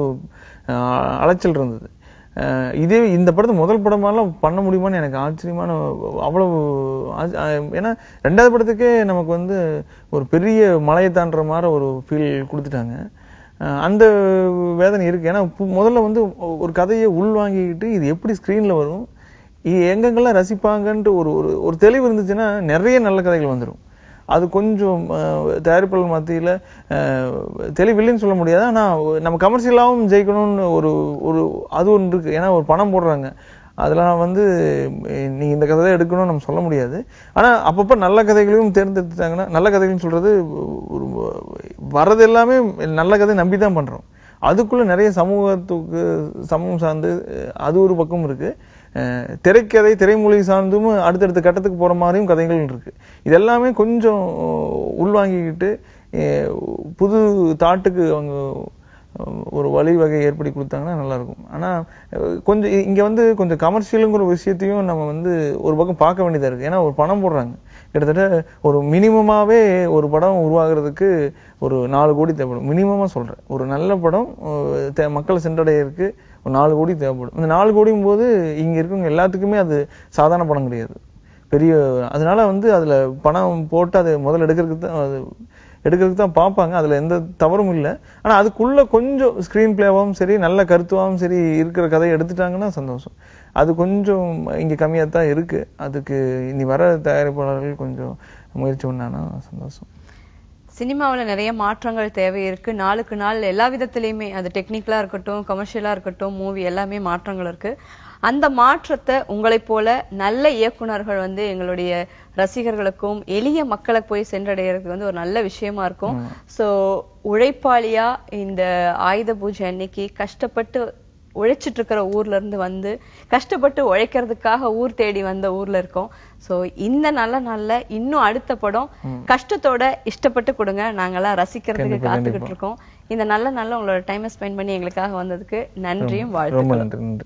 ஆஹ், அலைச்சல் இருந்தது ஆஹ், இதே இந்த படத்தை முதல் படமாலாம் பண்ண முடியுமான்னு எனக்கு ஆச்சரியமான அவ்வளவு ஆச்ச- ஆஹ், ஏன்னா ரெண்டாவது படத்துக்கே நமக்கு வந்து ஒரு பெரிய மலையை தாண்டுற மாதிரி ஒரு ஃபீல் கொடுத்துட்டாங்க ஆஹ், அந்த வேதனை இருக்கு ஏன்னா பு- முதல்ல வந்து ஒரு கதையை உள்வாங்கிக்கிட்டு இது எப்படி ஸ்க்ரீன்ல வரும் இது எங்கெங்கெல்லாம் ரசிப்பாங்கன்ட்டு ஒரு ஒரு ஒரு தெளிவு இருந்துச்சுன்னா நிறைய நல்ல கதைகள் வந்துரும் அது கொஞ்சம் அஹ், தயாரிப்பாளர் மத்தியில அஹ், தெளிவில்லைன்னு சொல்ல முடியாது ஆனா நம்ம கமர்ஷியலாவும் ஜெயிக்கணும்னு ஒரு ஒரு அது ஒன்று இருக்கு ஏன்னா ஒரு பணம் போடுறாங்க அதெல்லாம் வந்து அஹ், நீங்க இந்த கதை தான் எடுக்கணும்னு நம்ம சொல்ல முடியாது ஆனா அப்பப்ப நல்ல கதைகளையும் தேர்ந்தெடுத்துட்டாங்கன்னா நல்ல கதைகள்னு சொல்றது ஒரு வர்றது எல்லாமே நல்ல கதை நம்பி தான் பண்றோம் அதுக்குள்ள நிறைய சமூகத்துக்கு சமூகம் சார்ந்து அஹ், அது ஒரு பக்கம் இருக்கு அஹ், திரைக்கதை திரைமொழி சார்ந்தும் அடுத்தடுத்த கட்டத்துக்கு போற மாதிரியும் கதைகள் இருக்கு இது எல்லாமே கொஞ்சம் உள்வாங்கிக்கிட்டு அஹ், புது தாட்டுக்கு அவங்க அஹ், ஒரு வழிவகை ஏற்படுத்தி கொடுத்தாங்கன்னா நல்லா இருக்கும் ஆனா அஹ், கொஞ்சம் இ- இங்க வந்து கொஞ்சம் கமர்ஷியலுங்கிற விஷயத்தையும் நம்ம வந்து ஒரு பக்கம் பார்க்க வேண்டியதா இருக்கு ஏன்னா ஒரு பணம் போடுறாங்க கிட்டத்தட்ட ஒரு மினிமமாவே ஒரு படம் உருவாகிறதுக்கு ஒரு நாலு கோடி தேவைப்படும் மினிமமா சொல்றேன் ஒரு நல்ல படம் அஹ், தே- மக்களை சென்றடையிறதுக்கு ஒரு நாலு கோடி தேவைப்படும் இந்த நாலு கோடியும் போது இங்க இருக்கவங்க எல்லாத்துக்குமே அது சாதாரண படம் கிடையாது பெரிய அதனால வந்து அதுல பணம் போட்டு அது முதல்ல எடுக்கிறதுக்கு தான் அது எடுக்கிறதுக்கு தான் பார்ப்பாங்க அதுல எந்த தவறும் இல்லை ஆனா அதுக்குள்ள கொஞ்சம் ஸ்கிரீன் பிளேவாவும் சரி நல்ல கருத்துவாவும் சரி இருக்கிற கதையை எடுத்துட்டாங்கன்னா சந்தோஷம் அது கொஞ்சம் இங்க கம்மியா தான் இருக்கு அதுக்கு இனி வர தயாரிப்பாளர்கள் கொஞ்சம் முயற்சி பண்ணாங்கன்னா சந்தோஷம் சினிமாவுல நிறைய மாற்றங்கள் தேவை இருக்கு நாளுக்கு நாள் எல்லா விதத்திலயுமே அது டெக்னிக்கலா இருக்கட்டும் கமர்ஷியலா இருக்கட்டும் மூவி எல்லாமே மாற்றங்கள் இருக்கு அந்த மாற்றத்தை உங்களைப் போல நல்ல இயக்குனர்கள் வந்து எங்களுடைய ரசிகர்களுக்கும் எளிய மக்களை போய் சென்றடைகிறதுக்கு வந்து ஒரு நல்ல விஷயமா இருக்கும் சோ உழைப்பாளியா இந்த ஆயுத பூஜை அன்னைக்கு கஷ்டப்பட்டு உழைச்சிட்டு இருக்கிற ஊர்ல இருந்து வந்து கஷ்டப்பட்டு உழைக்கிறதுக்காக ஊர் தேடி வந்த ஊர்ல இருக்கோம் சோ இந்த நல்ல நாள்ல இன்னும் அடுத்த படம் கஷ்டத்தோட இஷ்டப்பட்டு கொடுங்க நாங்கெல்லாம் ரசிக்கிறதுக்கு கண்டிப்பா, காத்துக்கிட்டு இருக்கோம் இந்த நல்ல நாள்ல உங்களோட டைமை ஸ்பெண்ட் பண்ணி எங்களுக்காக வந்ததுக்கு நன்றியும் ரொம்ப வாழ்த்துக்களும் நன்றி நன்றி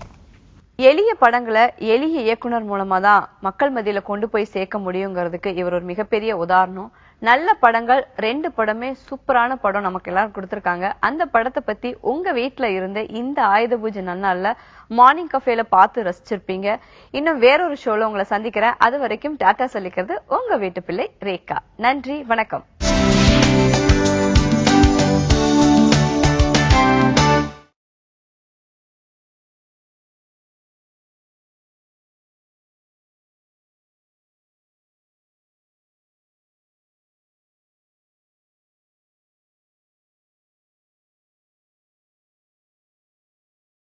எளிய படங்களை எளிய இயக்குனர் மூலமா தான் மக்கள் மத்தியில கொண்டு போய் சேர்க்க முடியுங்கிறதுக்கு இவர் ஒரு மிகப்பெரிய உதாரணம் நல்ல படங்கள் ரெண்டு படமே சூப்பரான படம் நமக்கு எல்லாரும் கொடுத்திருக்காங்க அந்த படத்தை பத்தி உங்க வீட்ல இருந்து இந்த ஆயுத பூஜை நன்னாள்ல மார்னிங் கஃபேல பார்த்து ரசிச்சிருப்பீங்க இன்னும் வேறொரு ஷோல உங்களை சந்திக்கிறேன் அது வரைக்கும் டாடா சொல்லிக்கிறது உங்க வீட்டு பிள்ளை ரேகா நன்றி வணக்கம்